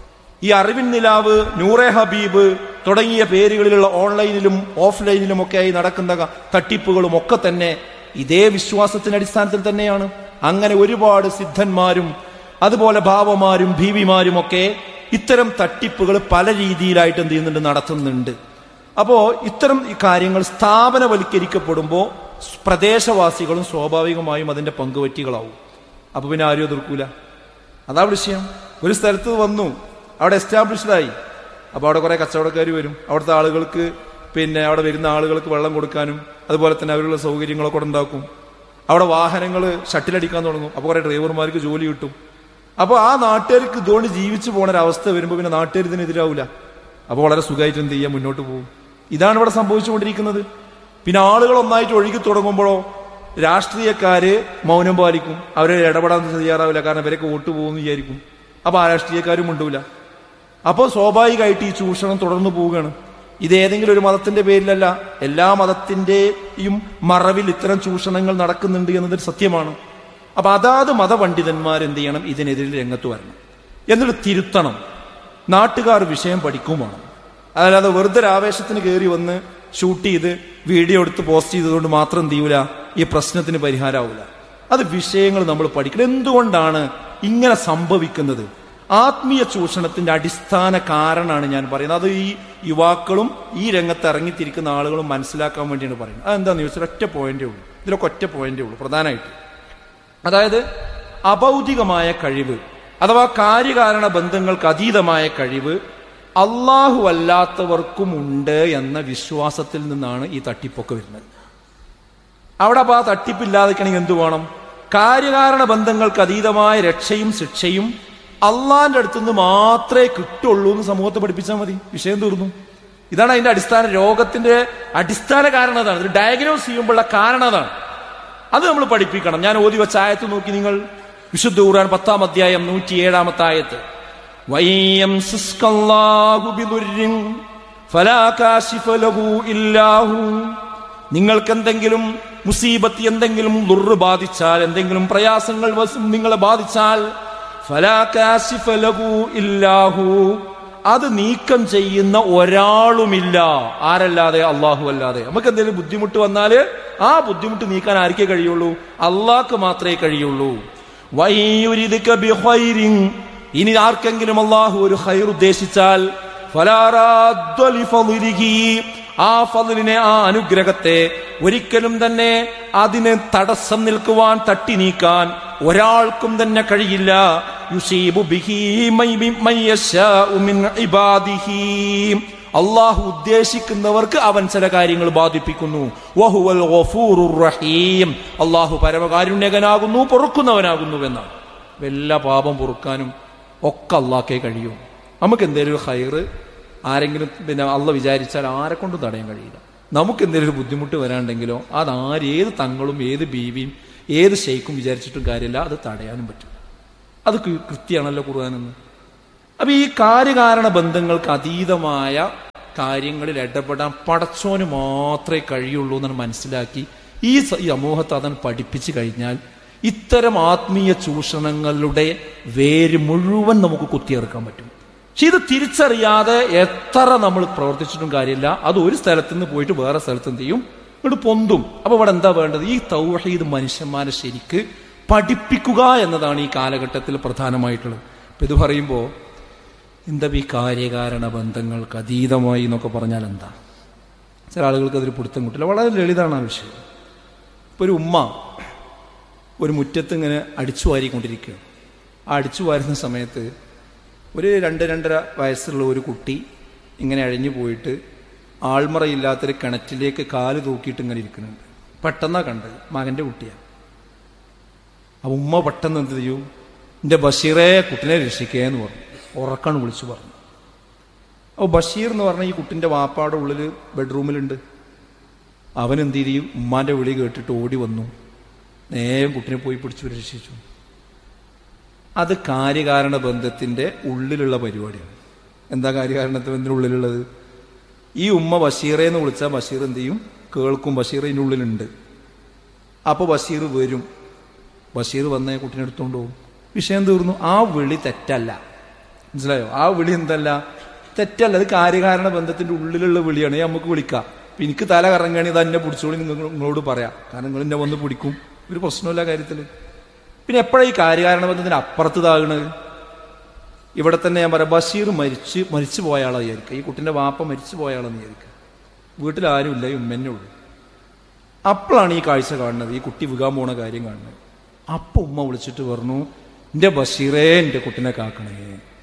ഈ അറിവിൻ നിലാവ് നൂറെ ഹബീബ് തുടങ്ങിയ പേരുകളിലുള്ള ഓൺലൈനിലും ഓഫ്ലൈനിലും ഒക്കെ ആയി നടക്കുന്ന ക- തട്ടിപ്പുകളും ഒക്കെ തന്നെ ഇതേ വിശ്വാസത്തിന്റെ അടിസ്ഥാനത്തിൽ തന്നെയാണ് അങ്ങനെ ഒരുപാട് സിദ്ധന്മാരും അതുപോലെ ഭാവമാരും ഭീവിമാരും ഒക്കെ ഇത്തരം തട്ടിപ്പുകൾ പല രീതിയിലായിട്ട് എന്ത് ചെയ്യുന്നുണ്ട് നടത്തുന്നുണ്ട് അപ്പോ ഇത്തരം ഈ കാര്യങ്ങൾ സ്ഥാപനവൽക്കരിക്കപ്പെടുമ്പോൾ പ്രദേശവാസികളും സ്വാഭാവികമായും അതിന്റെ പങ്കുപറ്റികളാവും അപ്പൊ പിന്നെ ആരും എതിർക്കൂല അതാ വിഷയം ഒരു സ്ഥലത്ത് വന്നു അവിടെ എസ്റ്റാബ്ലിഷ്ഡ് ആയി അപ്പോൾ അവിടെ കുറെ കച്ചവടക്കാർ വരും അവിടുത്തെ ആളുകൾക്ക് പിന്നെ അവിടെ വരുന്ന ആളുകൾക്ക് വെള്ളം കൊടുക്കാനും അതുപോലെ തന്നെ അവരുള്ള സൗകര്യങ്ങളൊക്കെ അവിടെ ഉണ്ടാക്കും അവിടെ വാഹനങ്ങൾ ഷട്ടിലടിക്കാൻ തുടങ്ങും അപ്പോൾ കുറെ ഡ്രൈവർമാർക്ക് ജോലി കിട്ടും അപ്പോൾ ആ നാട്ടുകാർക്ക് ഇതുകൊണ്ട് ജീവിച്ചു പോണ ഒരു അവസ്ഥ വരുമ്പോൾ പിന്നെ നാട്ടുകാർ ഇതിനെതിരാവില്ല അപ്പോൾ വളരെ സുഖമായിട്ട് എന്ത് ചെയ്യാൻ മുന്നോട്ട് പോകും ഇതാണ് ഇവിടെ സംഭവിച്ചുകൊണ്ടിരിക്കുന്നത് പിന്നെ ആളുകൾ ഒന്നായിട്ട് ഒഴുകി തുടങ്ങുമ്പോഴോ രാഷ്ട്രീയക്കാര് മൗനം പാലിക്കും അവരെ ഇടപെടാൻ തയ്യാറാവില്ല കാരണം ഇവരൊക്കെ വോട്ട് പോകുമെന്ന് വിചാരിക്കും അപ്പൊ ആ രാഷ്ട്രീയക്കാരും ഉണ്ടൂല അപ്പോൾ സ്വാഭാവികമായിട്ട് ഈ ചൂഷണം തുടർന്നു പോവുകയാണ് ഇത് ഏതെങ്കിലും ഒരു മതത്തിന്റെ പേരിലല്ല എല്ലാ മതത്തിന്റെയും മറവിൽ ഇത്തരം ചൂഷണങ്ങൾ നടക്കുന്നുണ്ട് എന്നതൊരു സത്യമാണ് അപ്പൊ അതാത് മതപണ്ഡിതന്മാർ എന്ത് ചെയ്യണം ഇതിനെതിരെ രംഗത്ത് വരണം എന്നിട്ട് തിരുത്തണം നാട്ടുകാർ വിഷയം പഠിക്കുമാണ് അതല്ലാതെ വെറുതെ ഒരു ആവേശത്തിന് കയറി വന്ന് ഷൂട്ട് ചെയ്ത് വീഡിയോ എടുത്ത് പോസ്റ്റ് ചെയ്തതുകൊണ്ട് മാത്രം എന്ത് ചെയ്യൂല ഈ പ്രശ്നത്തിന് പരിഹാരമാവില്ല അത് വിഷയങ്ങൾ നമ്മൾ പഠിക്കണം എന്തുകൊണ്ടാണ് ഇങ്ങനെ സംഭവിക്കുന്നത് ആത്മീയ ചൂഷണത്തിന്റെ അടിസ്ഥാന കാരണമാണ് ഞാൻ പറയുന്നത് അത് ഈ യുവാക്കളും ഈ രംഗത്ത് ഇറങ്ങിത്തിരിക്കുന്ന ആളുകളും മനസ്സിലാക്കാൻ വേണ്ടിയാണ് പറയുന്നത് അതെന്താന്ന് ചോദിച്ചാൽ ഒറ്റ പോയിന്റേ ഉള്ളൂ ഇതിലൊക്കെ ഒറ്റ പോയിന്റേ ഉള്ളൂ പ്രധാനമായിട്ട് അതായത് അഭൗതികമായ കഴിവ് അഥവാ കാര്യകാരണ ബന്ധങ്ങൾക്ക് അതീതമായ കഴിവ് അള്ളാഹു അല്ലാത്തവർക്കും ഉണ്ട് എന്ന വിശ്വാസത്തിൽ നിന്നാണ് ഈ തട്ടിപ്പൊക്കെ വരുന്നത് അവിടെ അപ്പൊ ആ തട്ടിപ്പില്ലാതിരിക്കണമെങ്കിൽ എന്തു വേണം കാര്യകാരണ ബന്ധങ്ങൾക്ക് അതീതമായ രക്ഷയും ശിക്ഷയും അള്ളാന്റെ അടുത്ത് നിന്ന് മാത്രമേ കിട്ടുള്ളൂ എന്ന് സമൂഹത്തെ പഠിപ്പിച്ചാൽ മതി വിഷയം തീർന്നു ഇതാണ് അതിന്റെ അടിസ്ഥാന രോഗത്തിന്റെ അടിസ്ഥാന കാരണം അതാണ് ഇത് ഡയഗ്നോസ് ചെയ്യുമ്പോഴുള്ള കാരണം അതാണ് അത് നമ്മൾ പഠിപ്പിക്കണം ഞാൻ ഓതി വെച്ച ആയത്ത് നോക്കി നിങ്ങൾ വിശുദ്ധ ഖുർആൻ പത്താം അധ്യായം നൂറ്റി ഏഴാമത്തെ ആയത്ത് വയ്യംസിസ്കല്ലാഹു ബിദുർരിൻ ഫലാ കാശിഫ ലഹു ഇല്ലാഹു നിങ്ങൾക്ക് എന്തെങ്കിലും മുസീബത്ത് എന്തെങ്കിലും ദുർറ് ബാധിച്ചാൽ എന്തെങ്കിലും പ്രയാസങ്ങൾ വസ് നിങ്ങളെ ബാധിച്ചാൽ ഫലാ കാശിഫ ലഹു ഇല്ലാഹു അത് നീക്കം ചെയ്യുന്ന ഒരാളുമില്ല ആരല്ലാതെ അള്ളാഹു അല്ലാതെ നമുക്ക് എന്തെങ്കിലും ബുദ്ധിമുട്ട് വന്നാല് ആ ബുദ്ധിമുട്ട് നീക്കാൻ ആർക്കേ കഴിയുള്ളൂ അള്ളാഹ്ക്ക് മാത്രമേ കഴിയുള്ളൂ വൈയുരിദിക ബിഖൈരിൻ. ഇനി ആർക്കെങ്കിലും അള്ളാഹു ഒരു ഹൈർ ഉദ്ദേശിച്ചാൽ ഫലാ റാദ്ദ ലിഫളിഹി. ആ ഫലിനെ ആ അനുഗ്രഹത്തെ ഒരിക്കലും തന്നെ അതിന് തടസ്സം നിൽക്കുവാൻ തട്ടി നീക്കാൻ ഒരാൾക്കും തന്നെ കഴിയില്ല യുസീബു ബിഹി മൈ- മൈ- മൈ യശാഉ മിൻ ഇബാദിഹി. അള്ളാഹു ഉദ്ദേശിക്കുന്നവർക്ക് അവൻ ചില കാര്യങ്ങൾ ബാധിപ്പിക്കുന്നു വഹുവൽ ഗഫൂറുർ റഹീം അള്ളാഹു പരമകാരുണ്യകനാകുന്നു പൊറുക്കുന്നവനാകുന്നു എന്നാണ് എല്ലാ പാപം പൊറുക്കാനും ഒക്കെ അള്ളാഹ്ക്കേ കഴിയൂ നമുക്ക് എന്തെങ്കിലും ഒരു ഹൈറ് ആരെങ്കിലും പിന്നെ അള്ള വിചാരിച്ചാൽ ആരെ കൊണ്ടും തടയാൻ കഴിയില്ല നമുക്ക് എന്തെങ്കിലും ഒരു ബുദ്ധിമുട്ട് വരാണ്ടെങ്കിലോ അത് ആര് ഏത് തങ്ങളും ഏത് ബീവിയും ഏത് ഷെയ്ക്കും വിചാരിച്ചിട്ടും കാര്യമില്ല അത് തടയാനും പറ്റും അത് കൃ- കൃത്യമാണല്ലോ ഖുർആാനെന്ന് അപ്പൊ ഈ കാര്യകാരണ ബന്ധങ്ങൾക്ക് അതീതമായ കാര്യങ്ങളിൽ ഇടപെടാൻ പടച്ചോന് മാത്രമേ കഴിയുള്ളൂ എന്ന് മനസ്സിലാക്കി ഈ സ- ഈ സമൂഹത്തെ അതാണ് പഠിപ്പിച്ചു കഴിഞ്ഞാൽ ഇത്തരം ആത്മീയ ചൂഷണങ്ങളുടെ വേര് മുഴുവൻ നമുക്ക് കുത്തിയെടുക്കാൻ പറ്റും പക്ഷെ ഇത് തിരിച്ചറിയാതെ എത്ര നമ്മൾ പ്രവർത്തിച്ചിട്ടും കാര്യമില്ല അത് ഒരു സ്ഥലത്ത് നിന്ന് പോയിട്ട് വേറെ സ്ഥലത്ത് എന്ത് ചെയ്യും ഇവിടെ പൊന്തും അപ്പൊ ഇവിടെ എന്താ വേണ്ടത് ഈ തൗഹീദ് മനുഷ്യന്മാരെ ശരിക്ക് പഠിപ്പിക്കുക എന്നതാണ് ഈ കാലഘട്ടത്തിൽ പ്രധാനമായിട്ടുള്ളത് അപ്പൊ ഇത് പറയുമ്പോൾ എന്താ ഈ കാര്യകാരണ ബന്ധങ്ങൾക്ക് അതീതമായി എന്നൊക്കെ പറഞ്ഞാൽ എന്താ ചില ആളുകൾക്ക് അതൊരു പിടുത്തം കിട്ടില്ല വളരെ ലളിതമാണ് ആ വിഷയം ഇപ്പൊ ഒരു ഉമ്മ ഒരു മുറ്റത്ത് ഇങ്ങനെ അടിച്ചു വാരിക്കൊണ്ടിരിക്കുകയാണ് ആ അടിച്ചു വാരുന്ന സമയത്ത് ഒരു രണ്ട് രണ്ടര വയസ്സുള്ള ഒരു കുട്ടി ഇങ്ങനെ അഴിഞ്ഞു പോയിട്ട് ആൾമറയില്ലാത്തൊരു കിണറ്റിലേക്ക് കാല് തൂക്കിയിട്ട് ഇങ്ങനെ ഇരിക്കുന്നുണ്ട് പെട്ടെന്നാ കണ്ടത് മകന്റെ കുട്ടിയാണ് ആ ഉമ്മ പെട്ടെന്ന് എന്ത് ചെയ്യും എന്റെ ബഷീറെ കുട്ടിനെ രക്ഷിക്കേ എന്ന് പറഞ്ഞു ഉറക്കാണ് വിളിച്ചു പറഞ്ഞു അപ്പോൾ ബഷീർ എന്ന് പറഞ്ഞ ഈ കുട്ടിന്റെ വാപ്പാടെ ഉള്ളിൽ ബെഡ്റൂമിലുണ്ട് അവൻ എന്ത് ചെയ്യും ഉമ്മാന്റെ വിളി കേട്ടിട്ട് ഓടി വന്നു നേരം കുട്ടിനെ പോയി പിടിച്ചു രക്ഷിച്ചു അത് കാര്യകാരണ ബന്ധത്തിന്റെ ഉള്ളിലുള്ള പരിപാടിയാണ് എന്താ കാര്യകാരണത്തിന്റെ ഉള്ളിലുള്ളത് ഈ ഉമ്മ ബഷീറെ എന്ന് വിളിച്ചാൽ ബഷീർ എന്ത് ചെയ്യും കേൾക്കും ബഷീർ ഇതിൻ്റെ ഉള്ളിലുണ്ട് അപ്പോൾ ബഷീർ വരും ബഷീർ വന്നേ കുട്ടിനെ എടുത്തോണ്ട് പോകും വിഷയം തീർന്നു ആ വിളി തെറ്റല്ല മനസ്സിലായോ ആ വിളി എന്തല്ല തെറ്റല്ല അത് കാര്യകാരണ ബന്ധത്തിന്റെ ഉള്ളിലുള്ള വിളിയാണ് ഇത് നമുക്ക് വിളിക്കാം ഇപ്പൊ എനിക്ക് തല കറങ്ങുകയാണെങ്കിൽ ഇത് എന്നെ പിടിച്ചോളി നിങ്ങൾ നിങ്ങളോട് പറയാം കാരണം നിങ്ങൾ എന്നെ വന്ന് പിടിക്കും ഒരു പ്രശ്നമില്ല കാര്യത്തിൽ പിന്നെ എപ്പോഴാണ് ഈ കാര്യകാരണ ബന്ധത്തിന് അപ്പുറത്ത് താകണത് ഇവിടെ തന്നെ ഞാൻ പറയാം ബഷീർ മരിച്ച് മരിച്ചു പോയ ആളെ വിചാരിക്കുക ഈ കുട്ടിന്റെ വാപ്പ മരിച്ചു പോയ ആളെന്ന് വിചാരിക്കുക വീട്ടിൽ ആരുമില്ല ഈ ഉമ്മന്നെ ഉള്ളൂ അപ്പോഴാണ് ഈ കാഴ്ച കാണുന്നത് ഈ കുട്ടി വികാൻ പോണ കാര്യം കാണുന്നത് അപ്പൊ ഉമ്മ വിളിച്ചിട്ട് പറഞ്ഞു എന്റെ ബഷീറേ എന്റെ കുട്ടിനെ കാക്കണേ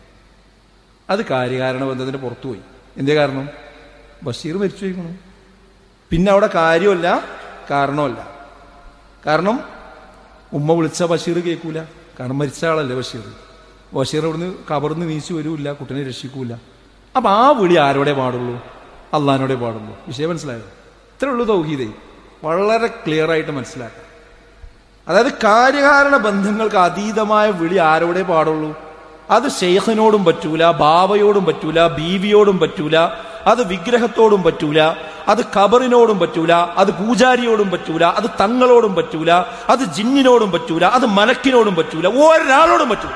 അത് കാര്യകാരണ ബന്ധത്തിന്റെ പുറത്തു പോയി എന്തേ കാരണം ബഷീർ മരിച്ചു പോയിക്കണു പിന്നെ അവിടെ കാര്യമല്ല കാരണമല്ല കാരണം ഉമ്മ വിളിച്ച ബഷീർ കേൾക്കൂല കാരണം മരിച്ച ആളല്ലേ ബഷീർ ബഷീർ ഇവിടുന്ന് കബർന്ന് നീച്ചു വരൂല്ല കുട്ടിനെ രക്ഷിക്കൂല അപ്പൊ ആ വിളി ആരോടെ പാടുള്ളൂ അള്ളഹാനോടെ പാടുള്ളൂ വിഷയം മനസ്സിലായോ ഇത്രേ ഉള്ളൂ തൗഹീദേ വളരെ ക്ലിയർ ആയിട്ട് മനസ്സിലാക്കാം അതായത് കാര്യകാരണ ബന്ധങ്ങൾക്ക് അതീതമായ വിളി ആരോടെ പാടുള്ളൂ അത് ഷെയ്ഖിനോടും പറ്റൂല ബാബയോടും പറ്റൂല ബീവിയോടും പറ്റൂല അത് വിഗ്രഹത്തോടും പറ്റൂല അത് ഖബറിനോടും പറ്റൂല അത് പൂജാരിയോടും പറ്റൂല അത് തങ്ങളോടും പറ്റൂല അത് ജിന്നിനോടും പറ്റൂല അത് മലക്കിനോടും പറ്റൂല ഒരാളോടും പറ്റൂല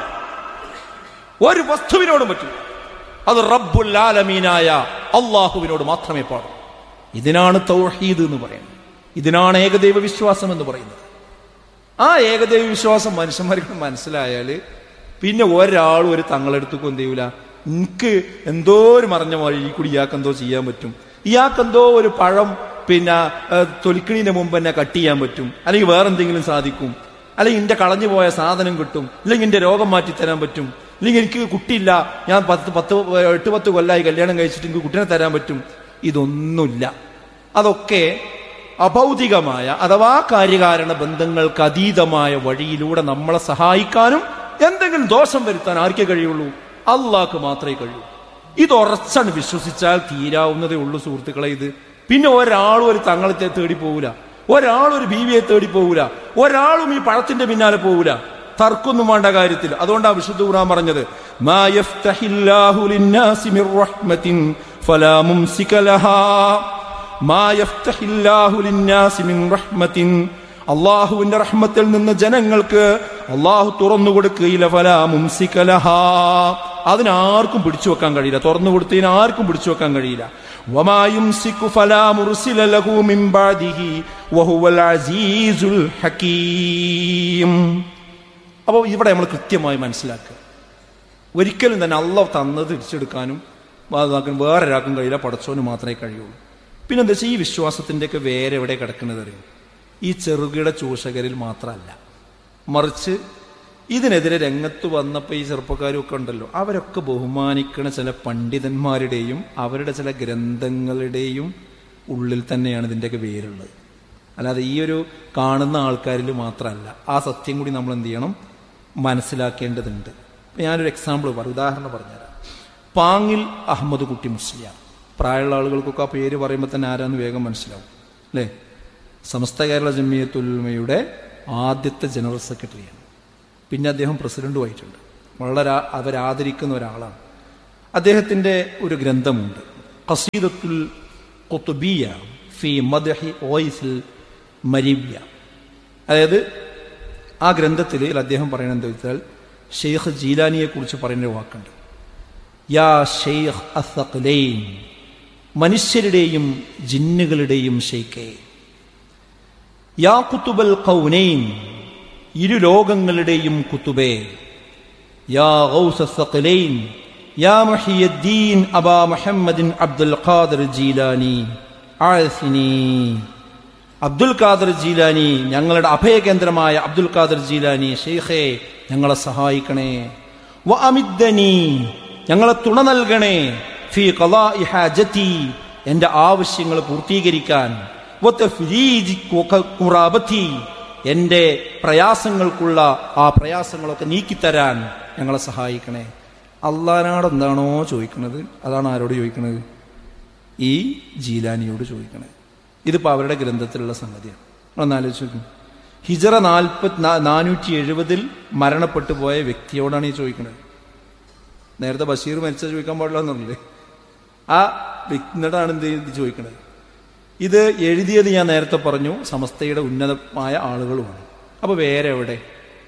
ഒരു വസ്തുവിനോടും പറ്റൂല അത് റബ്ബുൽ ആലമീനായ അള്ളാഹുവിനോട് മാത്രമേ പാടൂ ഇതിനാണ് തൗഹീദ് എന്ന് പറയുന്നത് ഇതിനാണ് ഏകദൈവ വിശ്വാസം എന്ന് പറയുന്നത് ആ ഏകദൈവ വിശ്വാസം മനുഷ്യന്മാർക്ക് മനസ്സിലായാല് പിന്നെ ഒരാളും ഒരു തങ്ങളെടുത്തേക്കും എന്ത് ചെയ്യൂല എനിക്ക് എന്തോ ഒരു മറഞ്ഞ വഴി കൂടി ഇയാൾക്ക് എന്തോ ചെയ്യാൻ പറ്റും ഇയാൾക്ക് എന്തോ ഒരു പഴം പിന്നെ തൊലിക്കണീന്റെ മുമ്പ് തന്നെ കട്ട് ചെയ്യാൻ പറ്റും അല്ലെങ്കിൽ വേറെ എന്തെങ്കിലും സാധിക്കും അല്ലെങ്കിൽ എന്റെ കളഞ്ഞു പോയ സാധനം കിട്ടും അല്ലെങ്കിൽ എന്റെ രോഗം മാറ്റി തരാൻ പറ്റും അല്ലെങ്കിൽ എനിക്ക് കുട്ടിയില്ല ഞാൻ പത്ത് പത്ത് എട്ട് പത്ത് കൊല്ലായി കല്യാണം കഴിച്ചിട്ട് എനിക്ക് കുട്ടീനെ തരാൻ പറ്റും ഇതൊന്നുമില്ല അതൊക്കെ അഭൗതികമായ അഥവാ കാര്യകാരണ ബന്ധങ്ങൾക്ക് അതീതമായ വഴിയിലൂടെ നമ്മളെ സഹായിക്കാനും എന്തെങ്കിലും ദോഷം വരുത്താൻ ആർക്കേ കഴിയുള്ളൂ അള്ളാഹ്ക്ക് മാത്രമേ കഴിയൂ ഇത് ഉറച്ചാണ് വിശ്വസിച്ചാൽ തീരാവുന്നതേ ഉള്ളൂ സുഹൃത്തുക്കളെ ഇത് പിന്നെ ഒരാളും ഒരു തങ്ങളത്തെ തേടി പോകൂല ഒരാളും ഒരു ബീവിയെ തേടി പോകൂല ഒരാളും ഈ പഴത്തിന്റെ പിന്നാലെ പോകൂല തർക്കൊന്നും വേണ്ട കാര്യത്തിൽ അതുകൊണ്ടാണ് വിശുദ്ധ ഖുർആൻ പറഞ്ഞത് മാ യഫ്തഹില്ലാഹു ലിന്നാസി മിർ റഹ്മത്തിൻ ഫലാ മുംസിക ലഹാ മാ യഫ്തഹില്ലാഹു ലിന്നാസി മിൻ റഹ്മത്തിൻ അള്ളാഹുവിന്റെ റഹ്മത്തിൽ നിന്ന് ജനങ്ങൾക്ക് അള്ളാഹു തുറന്നു കൊടുക്കുകയില്ല ഫലാ മുംസിക ലഹാ അതിനാർക്കും പിടിച്ചു വെക്കാൻ കഴിയില്ല തുറന്നു കൊടുത്തതിന് ആർക്കും പിടിച്ചു വെക്കാൻ കഴിയില്ല وما يمسك فلا مرسل له من بعده وهو العزيز الحكيم അപ്പോൾ ഇവിടെ നമ്മൾ കൃത്യമായി മനസ്സിലാക്കുക ഒരിക്കലും തന്നെ അള്ളാഹ് തന്നത് തിരിച്ചെടുക്കാനും അതാക്കാനും വേറെ ഒരാൾക്കും കഴിയില്ല പടച്ചോന് മാത്രമേ കഴിയുള്ളൂ പിന്നെ എന്താ വെച്ചാൽ ഈ വിശ്വാസത്തിൻ്റെയൊക്കെ വേറെ എവിടെ കിടക്കുന്നത് അറിയും ഈ ചെറുകിട ചൂഷകരിൽ മാത്രമല്ല മറിച്ച് ഇതിനെതിരെ രംഗത്ത് വന്നപ്പോൾ ഈ ചെറുപ്പക്കാരും ഒക്കെ ഉണ്ടല്ലോ അവരൊക്കെ ബഹുമാനിക്കുന്ന ചില പണ്ഡിതന്മാരുടെയും അവരുടെ ചില ഗ്രന്ഥങ്ങളുടെയും ഉള്ളിൽ തന്നെയാണ് ഇതിൻ്റെയൊക്കെ വേരുള്ളത് അല്ലാതെ ഈ ഒരു കാണുന്ന ആൾക്കാരിൽ മാത്രമല്ല ആ സത്യം കൂടി നമ്മൾ എന്ത് ചെയ്യണം മനസ്സിലാക്കേണ്ടതുണ്ട് ഇപ്പം ഞാനൊരു എക്സാമ്പിൾ പറ ഉദാഹരണം പറഞ്ഞുതരാം പാങ്ങിൽ അഹമ്മദ് കുട്ടി മുസ്ലിയാർ പ്രായമുള്ള ആളുകൾക്കൊക്കെ ആ പേര് പറയുമ്പോൾ തന്നെ ആരാന്ന് വേഗം മനസ്സിലാവും അല്ലേ സമസ്ത കേരള ജമിയത്തുൽമയുടെ ആദ്യത്തെ ജനറൽ സെക്രട്ടറിയാണ് പിന്നെ അദ്ദേഹം പ്രസിഡന്റുമായിട്ടുണ്ട് വളരെ ആ- അവരാദരിക്കുന്ന ഒരാളാണ് അദ്ദേഹത്തിൻ്റെ ഒരു ഗ്രന്ഥമുണ്ട് ഖസീദത്തുൽ ഖുത്ബിയ ഫി മദ്ഹി ഓയിസിൽ മരീബിയ അതായത് ആ ഗ്രന്ഥത്തിൽ അദ്ദേഹം പറയുന്നത് എന്താ വെച്ചാൽ ഷെയ്ഖ് ജീലാനിയെ കുറിച്ച് പറയുന്ന ഒരു വാക്കുണ്ട് യാ ഷെയ്ഖ് അസഖ്ലൈൻ മനുഷ്യരുടെയും ജിന്നുകളുടെയും ഷെയ്ഖേ യാ കുത്തുബൽ കൗനൈൻ ഇരു ലോകങ്ങളുടെയും കുത്തുബേ യാ ഗൗസ സഖലൈൻ യാ മുഹിയദ്ദീൻ അബാ മുഹമ്മദിൻ അബ്ദുൽ ഖാദിർ ജീലാനി ആഴ്സിനി അബ്ദുൽ ഖാദിർ ജീലാനി ഞങ്ങളുടെ അഭയകേന്ദ്രമായ അബ്ദുൽ ഖാദിർ ജീലാനി ഷെയ്ഖേ ഞങ്ങളെ സഹായിക്കണേ വ അമിദ്ദനി ഞങ്ങളെ തുണ നൽകണേ ഫി ഖളാഇ ഹാജതി എന്റെ ആവശ്യങ്ങൾ പൂർത്തീകരിക്കാൻ വ തഫ്രീജി ഖു- ഖുറാബത്തി എന്റെ പ്രയാസങ്ങൾക്കുള്ള ആ പ്രയാസങ്ങളൊക്കെ നീക്കിത്തരാൻ ഞങ്ങളെ സഹായിക്കണേ അള്ളാനാട് എന്താണോ ചോദിക്കുന്നത് അതാണ് ആരോട് ചോദിക്കുന്നത് ഈ ജീലാനിയോട് ചോദിക്കണേ ഇതിപ്പോൾ അവരുടെ ഗ്രന്ഥത്തിലുള്ള സംഗതിയാണ് ഒന്ന് ആലോചിച്ച് നോക്കും ഹിജറ നാൽപ്പത്തി നാനൂറ്റി എഴുപതിൽ മരണപ്പെട്ടു പോയ വ്യക്തിയോടാണ് ഈ ചോദിക്കുന്നത് നേരത്തെ ബഷീർ മരിച്ച ചോദിക്കാൻ പാടില്ല എന്നല്ലേ ആ വ്യക്തിയോടാണ് എന്ത് ഇത് ചോദിക്കുന്നത് ഇത് എഴുതിയത് ഞാൻ നേരത്തെ പറഞ്ഞു സമസ്തയുടെ ഉന്നതമായ ആളുകളുമാണ് അപ്പോൾ വേറെ എവിടെ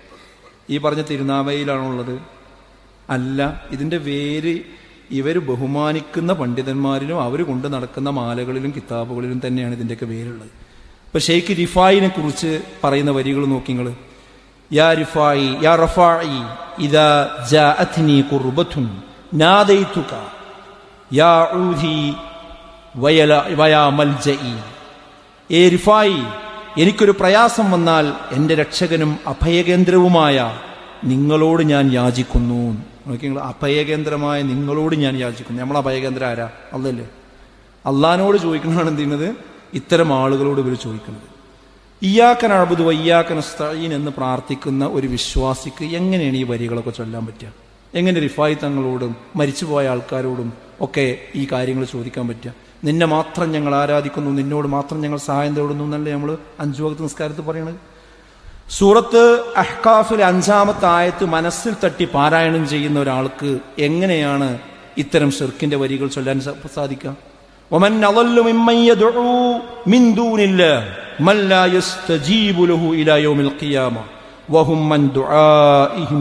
ഈ പറഞ്ഞ തിരുനാവയിലാണുള്ളത് അല്ല ഇതിൻ്റെ വേര് ഇവർ ബഹുമാനിക്കുന്ന പണ്ഡിതന്മാരിലും അവർ കൊണ്ട് നടക്കുന്ന മാലകളിലും കിതാബുകളിലും തന്നെയാണ് ഇതിൻ്റെയൊക്കെ വേരുള്ളത് ഇപ്പൊ ഷെയ്ഖ് റിഫായിനെ കുറിച്ച് പറയുന്ന വരികൾ നോക്കി നിങ്ങൾ യാ റിഫായി യാ റഫായി ഇദാ ജാഅത്നി ഖുർബത്തുൻ നാദൈതുക യാ ഊദി വയല വയാ മൽജഇ ഏ റിഫായി എനിക്കൊരു പ്രയാസം വന്നാൽ എൻ്റെ രക്ഷകനും അഭയകേന്ദ്രവുമായ നിങ്ങളോട് ഞാൻ യാചിക്കുന്നു നോക്കി നിങ്ങൾ അഭയകേന്ദ്രമായ നിങ്ങളോട് ഞാൻ യാചിക്കുന്നു നമ്മൾ അഭയകേന്ദ്രം ആരാ അല്ലല്ലേ അള്ളഹാനോട് ചോദിക്കണതാണ് എന്ത് ചെയ്യുന്നത് ഇത്തരം ആളുകളോട് ഇവർ ചോദിക്കുന്നത് ഇയാക്കൻ അഴുതു വയ്യാക്കൻ സ്തീൻ എന്ന് പ്രാർത്ഥിക്കുന്ന ഒരു വിശ്വാസിക്ക് എങ്ങനെയാണ് ഈ വരികളൊക്കെ ചൊല്ലാൻ പറ്റുക എങ്ങനെ റിഫായി തങ്ങളോടും മരിച്ചുപോയ ആൾക്കാരോടും ഒക്കെ ഈ കാര്യങ്ങൾ ചോദിക്കാൻ പറ്റുക നിന്നെ മാത്രം ഞങ്ങൾ ആരാധിക്കുന്നു നിന്നോട് മാത്രം ഞങ്ങൾ സഹായം തേടുന്നു എന്നല്ലേ നമ്മൾ അഞ്ചു വകത്ത് നിസ്കാരത്തിൽ പറയണത് സൂറത്ത് അഹ്കാഫിലെ അഞ്ചാമത്തെ ആയത്ത് മനസ്സിൽ തട്ടി പാരായണം ചെയ്യുന്ന ഒരാൾക്ക് എങ്ങനെയാണ് ഇത്തരം ഷിർക്കിന്റെ വരികൾ ചൊല്ലാൻ സ- സാധിക്കുക ومن أضل ممن يدعو من دون الله من لا يستجيب له إلى يوم القيامة وهم من دعائهم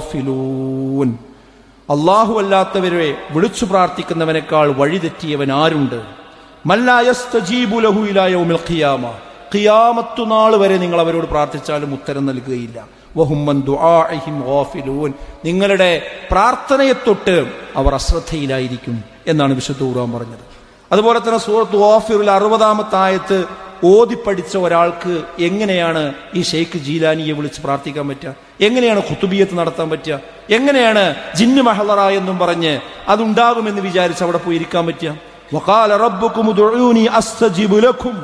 غافلون അള്ളാഹു അല്ലാത്തവരെ വിളിച്ചു പ്രാർത്ഥിക്കുന്നവനേക്കാൾ വഴിതെറ്റിയവൻ ആരുണ്ട് മല്ലായസ്തജീബു ലഹു ഇലാ യൗമിൽ ഖിയാമ ഖിയാമത്തു നാൾ വരെ നിങ്ങൾ അവരോട് പ്രാർത്ഥിച്ചാലും ഉത്തരം നൽകുകയില്ല വഹുമ്മൻ ദുആഇഹിം ഗാഫിലൂൻ നിങ്ങളുടെ പ്രാർത്ഥനയെ തൊട്ട് അവർ അശ്രദ്ധയിലായിരിക്കും എന്നാണ് വിശുദ്ധ ഖുർആൻ പറഞ്ഞത് അതുപോലെ തന്നെ സൂറത്ത് ഓഫിറിൽ അറുപതാമത്തെ ആയത്ത് ഓതിപ്പടിച്ച ഒരാൾക്ക് എങ്ങനെയാണ് ഈ ഷെയ്ഖ് ജീലാനിയെ വിളിച്ച് പ്രാർത്ഥിക്കാൻ പറ്റുക എങ്ങനെയാണ് ഖുത്തുബിയത്ത് നടത്താൻ പറ്റുക എങ്ങനെയാണ് ജിന്ന് മഹളറ എന്നും പറഞ്ഞ് അതുണ്ടാകുമെന്ന് വിചാരിച്ച് അവിടെ പോയി ഇരിക്കാൻ പറ്റുക വഖാല റബ്ബുക്കും ഉദ്ഉനി അസ്തജിബു ലക്കും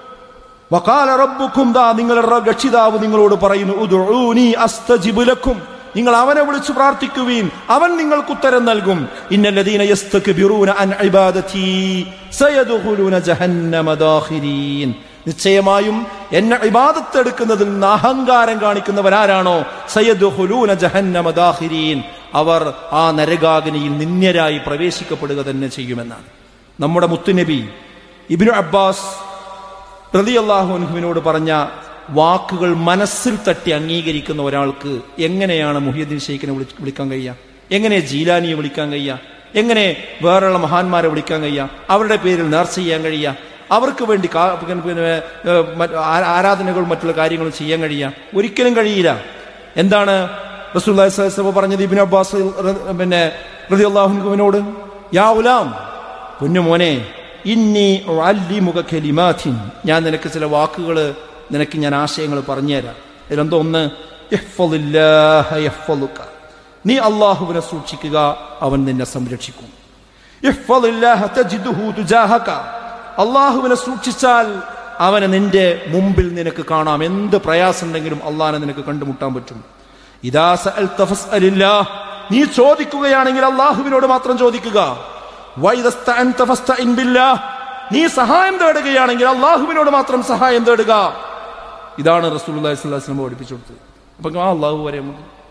വഖാല റബ്ബുക്കും ദാ നിങ്ങളുടെ റബ്ബ് രക്ഷിതാവ് നിങ്ങളോട് പറയുന്നു ഉദ്ഉനി അസ്തജിബു ലക്കും നിങ്ങൾ അവനെ വിളിച്ചു പ്രാർത്ഥിക്കുവീൻ അവൻ നിങ്ങൾക്ക് ഉത്തരം നൽകും ഇന്നല്ലദീന യസ്തക്ബിറൂന അൻ ഇബാദതി സയദ്ഖുലൂന ജഹന്നമ ദാഖിരീൻ നിശ്ചയമായും എന്നെ ഇബാദത്ത് എടുക്കുന്നതിൽ നിന്ന് അഹങ്കാരം കാണിക്കുന്നവരാരാണോ സയദ്ഖുലൂന ജഹന്നമ ദാഖിരീൻ അവർ ആ നരകാഗ്നിയിൽ നിന്ദ്യരായി പ്രവേശിക്കപ്പെടുക തന്നെ ചെയ്യുമെന്നാണ് നമ്മുടെ മുത്തുനബി ഇബ്നു അബ്ബാസ് റളിയല്ലാഹു അൻഹുവിനോട് പറഞ്ഞ വാക്കുകൾ മനസ്സിൽ തട്ടി അംഗീകരിക്കുന്ന ഒരാൾക്ക് എങ്ങനെയാണ് മുഹിയുദ്ദീൻ ഷെയ്ഖിനെ വിളി വിളിക്കാൻ കഴിയുക എങ്ങനെ ജീലാനിയെ വിളിക്കാൻ കഴിയുക എങ്ങനെ വേറെയുള്ള മഹാന്മാരെ വിളിക്കാൻ കഴിയുക അവരുടെ പേരിൽ നേർച്ച ചെയ്യാൻ കഴിയുക അവർക്ക് വേണ്ടി കാ- പിന്നെ പിന്നെ, ഏഹ്, മറ്റ് ആ- ആരാധനകളും മറ്റുള്ള കാര്യങ്ങളും ചെയ്യാൻ കഴിയുക ഒരിക്കലും കഴിയില്ല എന്താണ് റസൂലുള്ളാഹി സ്വല്ലല്ലാഹു അലൈഹി വസല്ലം പറഞ്ഞത് ഇബ്നു അബ്ബാസ് റ- പിന്നെ റളിയല്ലാഹു അൻഹുവിനോട് യാ ഉലാം പൊന്നു മോനെ ഇന്നി അല്ലിമുഖ കലിമാഥിൻ ഞാൻ നിനക്ക് ചില വാക്കുകൾ നിനക്ക് ഞാൻ ആശയങ്ങൾ പറഞ്ഞുതരാം ഇതിലെന്തോ ഒന്ന് ഇഹ്ഫളില്ലാഹ യഹ്ഫളുക. നീ അള്ളാഹുവിനെ സൂക്ഷിക്കുക അവൻ നിന്നെ സംരക്ഷിക്കും ഇഹ്ഫളില്ലാഹ തജിദുഹു തുജാഹക. അള്ളാഹുവിനെ സൂക്ഷിച്ചാൽ അവനെ നിന്റെ മുമ്പിൽ നിനക്ക് കാണാം എന്ത് പ്രയാസമുണ്ടെങ്കിലും അള്ളാഹിനെ നിനക്ക് കണ്ടുമുട്ടാൻ പറ്റും ഇദാ സഅൽത ഫസ്അലില്ലാഹ്. നീ ചോദിക്കുകയാണെങ്കിൽ അള്ളാഹുവിനോട് മാത്രം ചോദിക്കുക വൈദസ്തഅൻത ഫസ്തഇൻ ബില്ലാഹ്. നീ സഹായം തേടുകയാണെങ്കിൽ അള്ളാഹുവിനോട് മാത്രം സഹായം തേടുക ഇതാണ് റസൂലുള്ളാഹി സ്വല്ലല്ലാഹു അലൈഹി വസല്ലം പഠിപ്പിച്ചു കൊടുത്തത് അപ്പൊ ആ അള്ളാഹു വരെ നമുക്ക്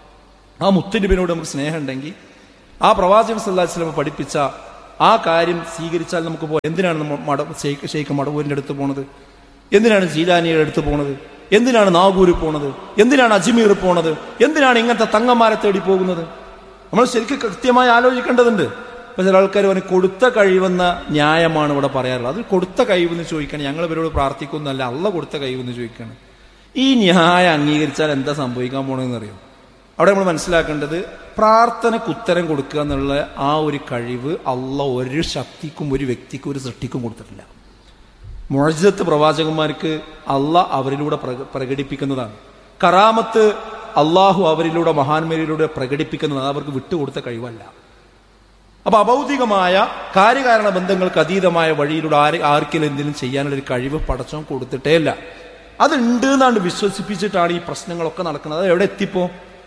ആ മുത്തലിബിനോട് നമുക്ക് സ്നേഹമുണ്ടെങ്കിൽ ആ പ്രവാചകൻ സല്ലല്ലാഹു അലൈഹി വസല്ലം പഠിപ്പിച്ച ആ കാര്യം സ്വീകരിച്ചാൽ നമുക്ക് പോകാം എന്തിനാണ് നമ്മ മട ഷെയ്ഖ് ഷെയ്ഖ് മടവൂരിൻ്റെ അടുത്ത് പോണത് എന്തിനാണ് ജീലാനിയുടെ അടുത്ത് പോണത് എന്തിനാണ് നാഗൂര് പോണത് എന്തിനാണ് അജ്മീർ പോണത് എന്തിനാണ് ഇങ്ങനത്തെ തങ്ങന്മാരെ തേടി പോകുന്നത് നമ്മൾ ശരിക്കും കൃത്യമായി ആലോചിക്കേണ്ടതുണ്ട് ഇപ്പൊ ചില ആൾക്കാർ പറഞ്ഞു കൊടുത്ത കഴിവെന്ന ന്യായമാണ് ഇവിടെ പറയാറുള്ളത് അത് കൊടുത്ത കഴിവെന്ന് ചോദിക്കണം ഞങ്ങൾ ഇവരോട് പ്രാർത്ഥിക്കുന്നല്ല അല്ല കൊടുത്ത കഴിവെന്ന് ചോദിക്കണം ഈ ന്യായം അംഗീകരിച്ചാൽ എന്താ സംഭവിക്കാൻ പോണെന്ന് അറിയോ അവിടെ നമ്മൾ മനസ്സിലാക്കേണ്ടത് പ്രാർത്ഥനയ്ക്ക് ഉത്തരം കൊടുക്കുക എന്നുള്ള ആ ഒരു കഴിവ് അല്ല ഒരു ശക്തിക്കും ഒരു വ്യക്തിക്കും ഒരു സൃഷ്ടിക്കും കൊടുത്തിട്ടില്ല മുഴജത്ത് പ്രവാചകന്മാർക്ക് അല്ല അവരിലൂടെ പ്രക- പ്രകടിപ്പിക്കുന്നതാണ് കറാമത്ത് അള്ളാഹു അവരിലൂടെ മഹാന്മാരിലൂടെ പ്രകടിപ്പിക്കുന്നതാണ് അവർക്ക് വിട്ടുകൊടുത്ത കഴിവല്ല അപ്പൊ അഭൗതികമായ കാര്യകാരണ ബന്ധങ്ങൾക്ക് അതീതമായ വഴിയിലൂടെ ആര് ആർക്കെങ്കിലും എന്തെങ്കിലും ചെയ്യാനുള്ള ഒരു കഴിവ് പടച്ചോൻ കൊടുത്തിട്ടേ ഇല്ല അതുണ്ട് എന്നാണ്ട് വിശ്വസിപ്പിച്ചിട്ടാണ് ഈ പ്രശ്നങ്ങളൊക്കെ നടക്കുന്നത് അത് എവിടെ എത്തിപ്പോ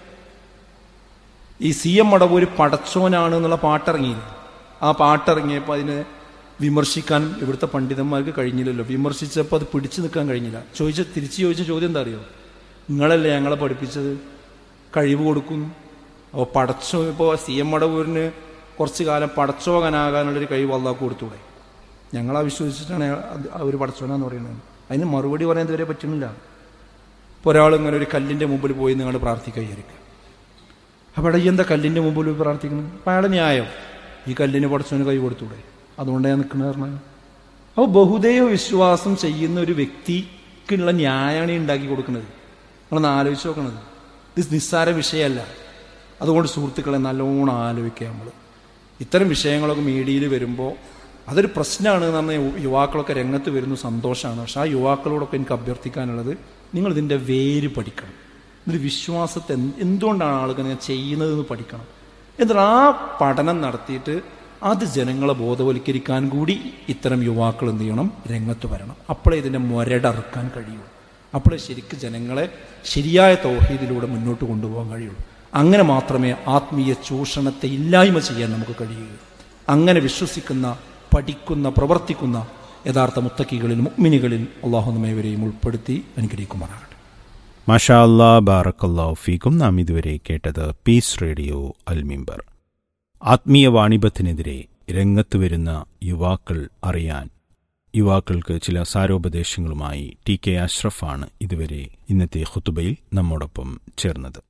ഈ സി എം മടവൂര് പടച്ചോനാണ് എന്നുള്ള പാട്ടിറങ്ങിയില്ല ആ പാട്ടിറങ്ങിയപ്പോൾ അതിനെ വിമർശിക്കാൻ ഇവിടുത്തെ പണ്ഡിതന്മാർക്ക് കഴിഞ്ഞില്ലല്ലോ വിമർശിച്ചപ്പോൾ അത് പിടിച്ചു നിൽക്കാൻ കഴിഞ്ഞില്ല ചോദിച്ച തിരിച്ചു ചോദിച്ച ചോദ്യം എന്താ അറിയോ നിങ്ങളല്ലേ ഞങ്ങളെ പഠിപ്പിച്ചത് കഴിവ് കൊടുക്കുന്നു അപ്പോൾ പടച്ചോ ഇപ്പോൾ സി എം മടവൂരിന് കുറച്ച് കാലം പടച്ചോകനാകാനുള്ളൊരു കഴിവ് അള്ളാഹ് കൊടുത്തൂടെ ഞങ്ങളാ വിശ്വസിച്ചിട്ടാണ് അവർ പടച്ചോനാന്ന് പറയുന്നത് അതിന് മറുപടി പറയാൻ ഇതുവരെ പറ്റുന്നില്ല ഇപ്പോൾ ഒരാൾ ഇങ്ങനെ ഒരു കല്ലിൻ്റെ മുമ്പിൽ പോയി നിങ്ങൾ പ്രാർത്ഥിക്കായിരിക്കും അപ്പോൾ ഈ എന്താ കല്ലിൻ്റെ മുമ്പിൽ പോയി പ്രാർത്ഥിക്കുന്നത് അപ്പം അയാളെ ന്യായം ഈ കല്ലിന് പടച്ചവന് കൈ കൊടുത്തൂടെ അതുകൊണ്ടാണ് ഞാൻ നിൽക്കുന്നത് പറഞ്ഞാൽ അപ്പോൾ ബഹുദൈവ വിശ്വാസം ചെയ്യുന്ന ഒരു വ്യക്തിക്കുള്ള ന്യായമാണ് ഈ ഉണ്ടാക്കി കൊടുക്കുന്നത് നിങ്ങളൊന്ന് ആലോചിച്ച് നോക്കണത് ഇത് നിസ്സാര വിഷയമല്ല അതുകൊണ്ട് സുഹൃത്തുക്കളെ നല്ലോണം ആലോചിക്കുക നമ്മൾ ഇത്തരം വിഷയങ്ങളൊക്കെ മീഡിയയിൽ വരുമ്പോൾ അതൊരു പ്രശ്നമാണ് എന്ന് പറഞ്ഞാൽ യുവാക്കളൊക്കെ രംഗത്ത് വരുന്നു സന്തോഷമാണ് പക്ഷെ ആ യുവാക്കളോടൊക്കെ എനിക്ക് അഭ്യർത്ഥിക്കാനുള്ളത് നിങ്ങൾ ഇതിൻ്റെ വേര് പഠിക്കണം ഇതിൻ്റെ വിശ്വാസത്തെ എന്ത് എന്തുകൊണ്ടാണ് ആളുകൾ ഇങ്ങനെ ചെയ്യുന്നതെന്ന് പഠിക്കണം എന്നിട്ട് ആ പഠനം നടത്തിയിട്ട് അത് ജനങ്ങളെ ബോധവൽക്കരിക്കാൻ കൂടി ഇത്തരം യുവാക്കൾ എന്ത് ചെയ്യണം രംഗത്ത് വരണം അപ്പോഴേ ഇതിൻ്റെ മുരടറുക്കാൻ കഴിയൂ അപ്പോഴേ ശരിക്ക് ജനങ്ങളെ ശരിയായ തൗഹീദിലൂടെ മുന്നോട്ട് കൊണ്ടുപോകാൻ കഴിയുള്ളൂ അങ്ങനെ മാത്രമേ ആത്മീയ ചൂഷണത്തെ ഇല്ലായ്മ ചെയ്യാൻ നമുക്ക് കഴിയുകയുള്ളൂ അങ്ങനെ വിശ്വസിക്കുന്ന പഠിക്കുന്ന പ്രവർത്തിക്കുന്ന യഥാർത്ഥ മുത്തക്കികളിൽ മുഗ്മിനികളിൽ അള്ളാഹു നമ്മേവരെയും ഉൾപ്പെടുത്തി അനുഗ്രഹിക്കുമാറാകട്ടെ മാഷാ അല്ലാ ബാറക്കല്ലാഹു ഫീക്കും നാം ഇതുവരെ കേട്ടത് പീസ് റേഡിയോ അൽമിമ്പർ ആത്മീയ വാണിഭത്തിനെതിരെ രംഗത്ത് വരുന്ന യുവാക്കൾ അറിയാൻ യുവാക്കൾക്ക് ചില സാരോപദേശങ്ങളുമായി ടി കെ അഷ്റഫാണ് ഇതുവരെ ഇന്നത്തെ ഖുത്തുബയിൽ നമ്മോടൊപ്പം ചേർന്നത്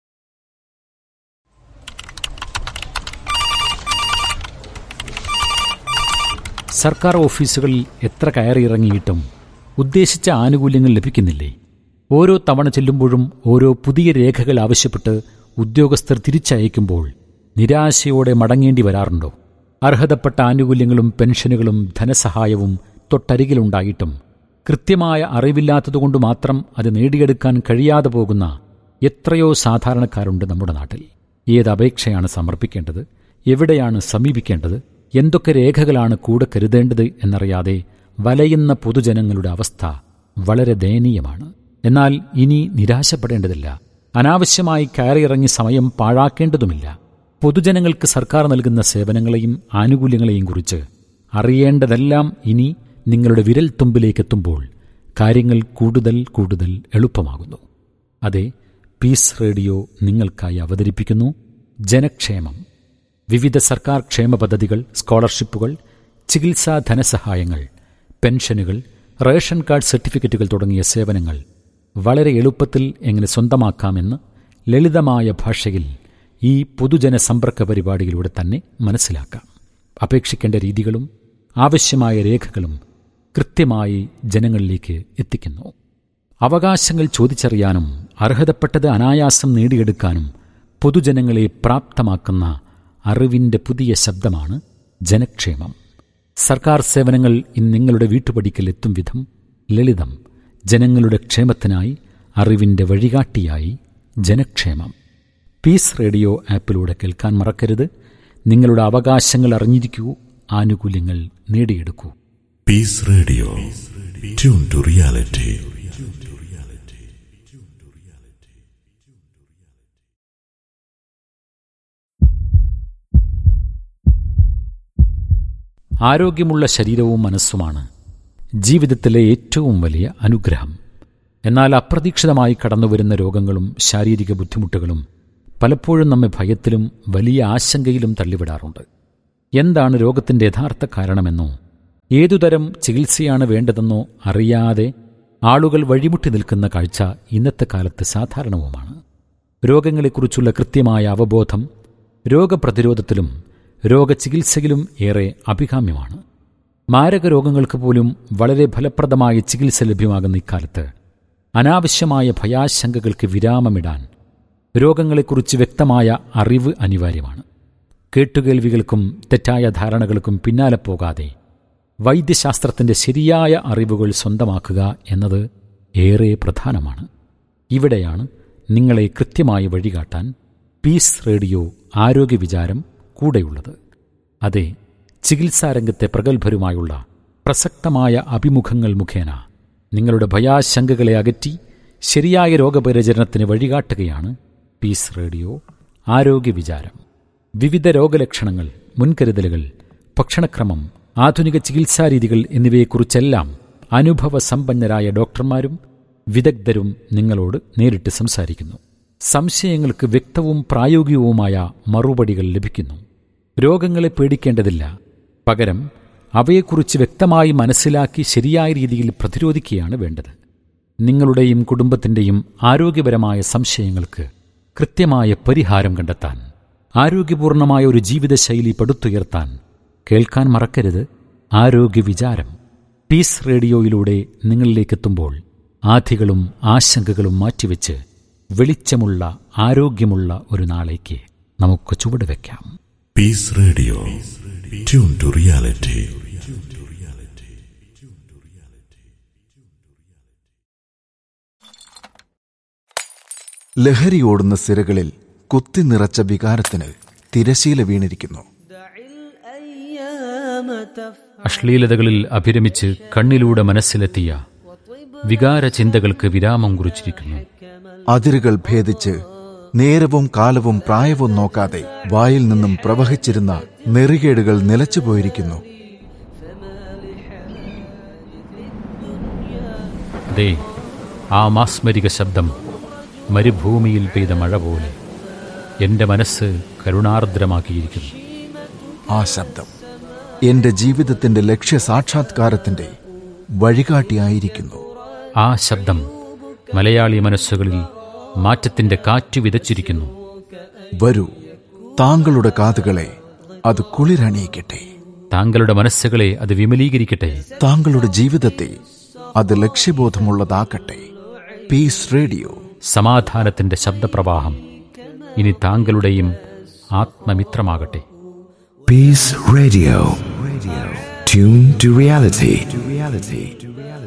സർക്കാർ ഓഫീസുകളിൽ എത്ര കയറിയിറങ്ങിയിട്ടും ഉദ്ദേശിച്ച ആനുകൂല്യങ്ങൾ ലഭിക്കുന്നില്ലേ ഓരോ തവണ ചെല്ലുമ്പോഴും ഓരോ പുതിയ രേഖകൾ ആവശ്യപ്പെട്ട് ഉദ്യോഗസ്ഥർ തിരിച്ചയക്കുമ്പോൾ നിരാശയോടെ മടങ്ങേണ്ടി വരാറുണ്ടോ അർഹതപ്പെട്ട ആനുകൂല്യങ്ങളും പെൻഷനുകളും ധനസഹായവും തൊട്ടരികിലുണ്ടായിട്ടും കൃത്യമായ അറിവില്ലാത്തതുകൊണ്ട് മാത്രം അത് നേടിയെടുക്കാൻ കഴിയാതെ പോകുന്ന എത്രയോ സാധാരണക്കാരുണ്ട് നമ്മുടെ നാട്ടിൽ ഏത് അപേക്ഷയാണ് സമർപ്പിക്കേണ്ടത് എവിടെയാണ് സമീപിക്കേണ്ടത് എന്തൊക്കെ രേഖകളാണ് കൂടെ കരുതേണ്ടത് എന്നറിയാതെ വലയുന്ന പൊതുജനങ്ങളുടെ അവസ്ഥ വളരെ ദയനീയമാണ് എന്നാൽ ഇനി നിരാശപ്പെടേണ്ടതില്ല അനാവശ്യമായി കയറിയിറങ്ങി സമയം പാഴാക്കേണ്ടതുമില്ല പൊതുജനങ്ങൾക്ക് സർക്കാർ നൽകുന്ന സേവനങ്ങളെയും ആനുകൂല്യങ്ങളെയും കുറിച്ച് അറിയേണ്ടതെല്ലാം ഇനി നിങ്ങളുടെ വിരൽത്തുമ്പിലേക്കെത്തുമ്പോൾ കാര്യങ്ങൾ കൂടുതൽ കൂടുതൽ എളുപ്പമാകുന്നു അതെ പീസ് റേഡിയോ നിങ്ങൾക്കായി അവതരിപ്പിക്കുന്നു ജനക്ഷേമം വിവിധ സർക്കാർ ക്ഷേമ പദ്ധതികൾ സ്കോളർഷിപ്പുകൾ ചികിത്സാ ധനസഹായങ്ങൾ പെൻഷനുകൾ റേഷൻ കാർഡ് സർട്ടിഫിക്കറ്റുകൾ തുടങ്ങിയ സേവനങ്ങൾ വളരെ എളുപ്പത്തിൽ എങ്ങനെ സ്വന്തമാക്കാമെന്ന് ലളിതമായ ഭാഷയിൽ ഈ പൊതുജന സമ്പർക്ക പരിപാടിയിലൂടെ തന്നെ മനസ്സിലാക്കാം അപേക്ഷിക്കേണ്ട രീതികളും ആവശ്യമായ രേഖകളും കൃത്യമായി ജനങ്ങളിലേക്ക് എത്തിക്കുന്നു അവകാശങ്ങൾ ചോദിച്ചറിയാനും അർഹതപ്പെട്ടത് അനായാസം നേടിയെടുക്കാനും പൊതുജനങ്ങളെ പ്രാപ്തമാക്കുന്ന അറിവിന്റെ പുതിയ ശബ്ദമാണ് ജനക്ഷേമം സർക്കാർ സേവനങ്ങൾ ഇന്ന് നിങ്ങളുടെ വീട്ടുപടിക്കൽ എത്തും വിധം ലളിതം ജനങ്ങളുടെ ക്ഷേമത്തിനായി അറിവിന്റെ വഴികാട്ടിയായി ജനക്ഷേമം പീസ് റേഡിയോ ആപ്പിലൂടെ കേൾക്കാൻ മറക്കരുത് നിങ്ങളുടെ അവകാശങ്ങൾ അറിഞ്ഞിരിക്കൂ ആനുകൂല്യങ്ങൾ നേടിയെടുക്കൂ Peace Radio. Tune to reality. ആരോഗ്യമുള്ള ശരീരവും മനസ്സുമാണ് ജീവിതത്തിലെ ഏറ്റവും വലിയ അനുഗ്രഹം എന്നാൽ അപ്രതീക്ഷിതമായി കടന്നുവരുന്ന രോഗങ്ങളും ശാരീരിക ബുദ്ധിമുട്ടുകളും പലപ്പോഴും നമ്മെ ഭയത്തിലും വലിയ ആശങ്കയിലും തള്ളിവിടാറുണ്ട് എന്താണ് രോഗത്തിന്റെ യഥാർത്ഥ കാരണമെന്നോ ഏതുതരം ചികിത്സയാണ് വേണ്ടതെന്നോ അറിയാതെ ആളുകൾ വഴിമുട്ടി നിൽക്കുന്ന കാഴ്ച ഇന്നത്തെ കാലത്ത് സാധാരണവുമാണ് രോഗങ്ങളെക്കുറിച്ചുള്ള കൃത്യമായ അവബോധം രോഗപ്രതിരോധത്തിലും രോഗചികിത്സയിലും ഏറെ അഭികാമ്യമാണ് മാരക രോഗങ്ങൾക്ക് പോലും വളരെ ഫലപ്രദമായ ചികിത്സ ലഭ്യമാകുന്ന ഇക്കാലത്ത് അനാവശ്യമായ ഭയാശങ്കകൾക്ക് വിരാമമിടാൻ രോഗങ്ങളെക്കുറിച്ച് വ്യക്തമായ അറിവ് അനിവാര്യമാണ് കേട്ടുകേൾവികൾക്കും തെറ്റായ ധാരണകൾക്കും പിന്നാലെ പോകാതെ വൈദ്യശാസ്ത്രത്തിന്റെ ശരിയായ അറിവുകൾ സ്വന്തമാക്കുക എന്നത് ഏറെ പ്രധാനമാണ് ഇവിടെയാണ് നിങ്ങളെ കൃത്യമായി വഴികാട്ടാൻ പീസ് റേഡിയോ ആരോഗ്യ വിചാരം കൂടെയുള്ളത് അതെ ചികിത്സാരംഗത്തെ പ്രഗത്ഭരുമായുള്ള പ്രസക്തമായ അഭിമുഖങ്ങൾ മുഖേന നിങ്ങളുടെ ഭയാശങ്കകളെ അകറ്റി ശരിയായ രോഗപരിചരണത്തിന് വഴികാട്ടുകയാണ് പീസ് റേഡിയോ ആരോഗ്യ വിചാരം വിവിധ രോഗലക്ഷണങ്ങൾ മുൻകരുതലുകൾ ഭക്ഷണക്രമം ആധുനിക ചികിത്സാരീതികൾ എന്നിവയെക്കുറിച്ചെല്ലാം അനുഭവ സമ്പന്നരായ ഡോക്ടർമാരും വിദഗ്ധരും നിങ്ങളോട് നേരിട്ട് സംസാരിക്കുന്നു സംശയങ്ങൾക്ക് വ്യക്തവും പ്രായോഗികവുമായ മറുപടികൾ ലഭിക്കുന്നു രോഗങ്ങളെ പേടിക്കേണ്ടതില്ല പകരം അവയെക്കുറിച്ച് വ്യക്തമായി മനസ്സിലാക്കി ശരിയായ രീതിയിൽ പ്രതിരോധിക്കുകയാണ് വേണ്ടത് നിങ്ങളുടെയും കുടുംബത്തിന്റെയും ആരോഗ്യപരമായ സംശയങ്ങൾക്ക് കൃത്യമായ പരിഹാരം കണ്ടെത്താൻ ആരോഗ്യപൂർണമായ ഒരു ജീവിതശൈലി പടുത്തുയർത്താൻ കേൾക്കാൻ മറക്കരുത് ആരോഗ്യ വിചാരം പീസ് റേഡിയോയിലൂടെ നിങ്ങളിലേക്കെത്തുമ്പോൾ ആധികളും ആശങ്കകളും മാറ്റിവെച്ച് വെളിച്ചമുള്ള ആരോഗ്യമുള്ള ഒരു നാളേക്ക് നമുക്ക് ചുവടുവെക്കാം Peace Radio. Tune to reality. ലഹരിയോടുന്ന സിരകളിൽ കുത്തി നിറച്ച വികാരത്തിന് തിരശീല വീണിരിക്കുന്നു അശ്ലീലതകളിൽ അഭിരമിച്ച് കണ്ണിലൂടെ മനസ്സിലെത്തിയ വികാര ചിന്തകൾക്ക് വിരാമം കുറിച്ചിരിക്കുന്നു അതിരുകൾ ഭേദിച്ച് നേരവും കാലവും പ്രായവും നോക്കാതെ വായിൽ നിന്നും പ്രവഹിച്ചിരുന്ന നെറികേടുകൾ നിലച്ചുപോയിരിക്കുന്നു ദേ ആ മാസ്മരിക ശബ്ദം മരുഭൂമിയിൽ പെയ്ത മഴ പോലെ എന്റെ മനസ്സ് കരുണാർദ്രമാക്കിയിരിക്കുന്നു ആ ശബ്ദം എന്റെ ജീവിതത്തിന്റെ ലക്ഷ്യ സാക്ഷാത്കാരത്തിന്റെ വഴികാട്ടിയായിരിക്കുന്നു ആ ശബ്ദം മലയാളി മനസ്സുകളിൽ മാറ്റത്തിന്റെ കാറ്റ് വിതച്ചിരിക്കുന്നു വരൂ താങ്കളുടെ കാതുകളെ അത് കുളിരണിയിക്കട്ടെ താങ്കളുടെ മനസ്സുകളെ അത് വിമലീകരിക്കട്ടെ താങ്കളുടെ ജീവിതത്തെ അത് ലക്ഷ്യബോധമുള്ളതാക്കട്ടെ പീസ് റേഡിയോ സമാധാനത്തിന്റെ ശബ്ദപ്രവാഹം ഇനി താങ്കളുടെയും ആത്മമിത്രമാകട്ടെ Peace Radio. Radio. Tune to reality. To reality.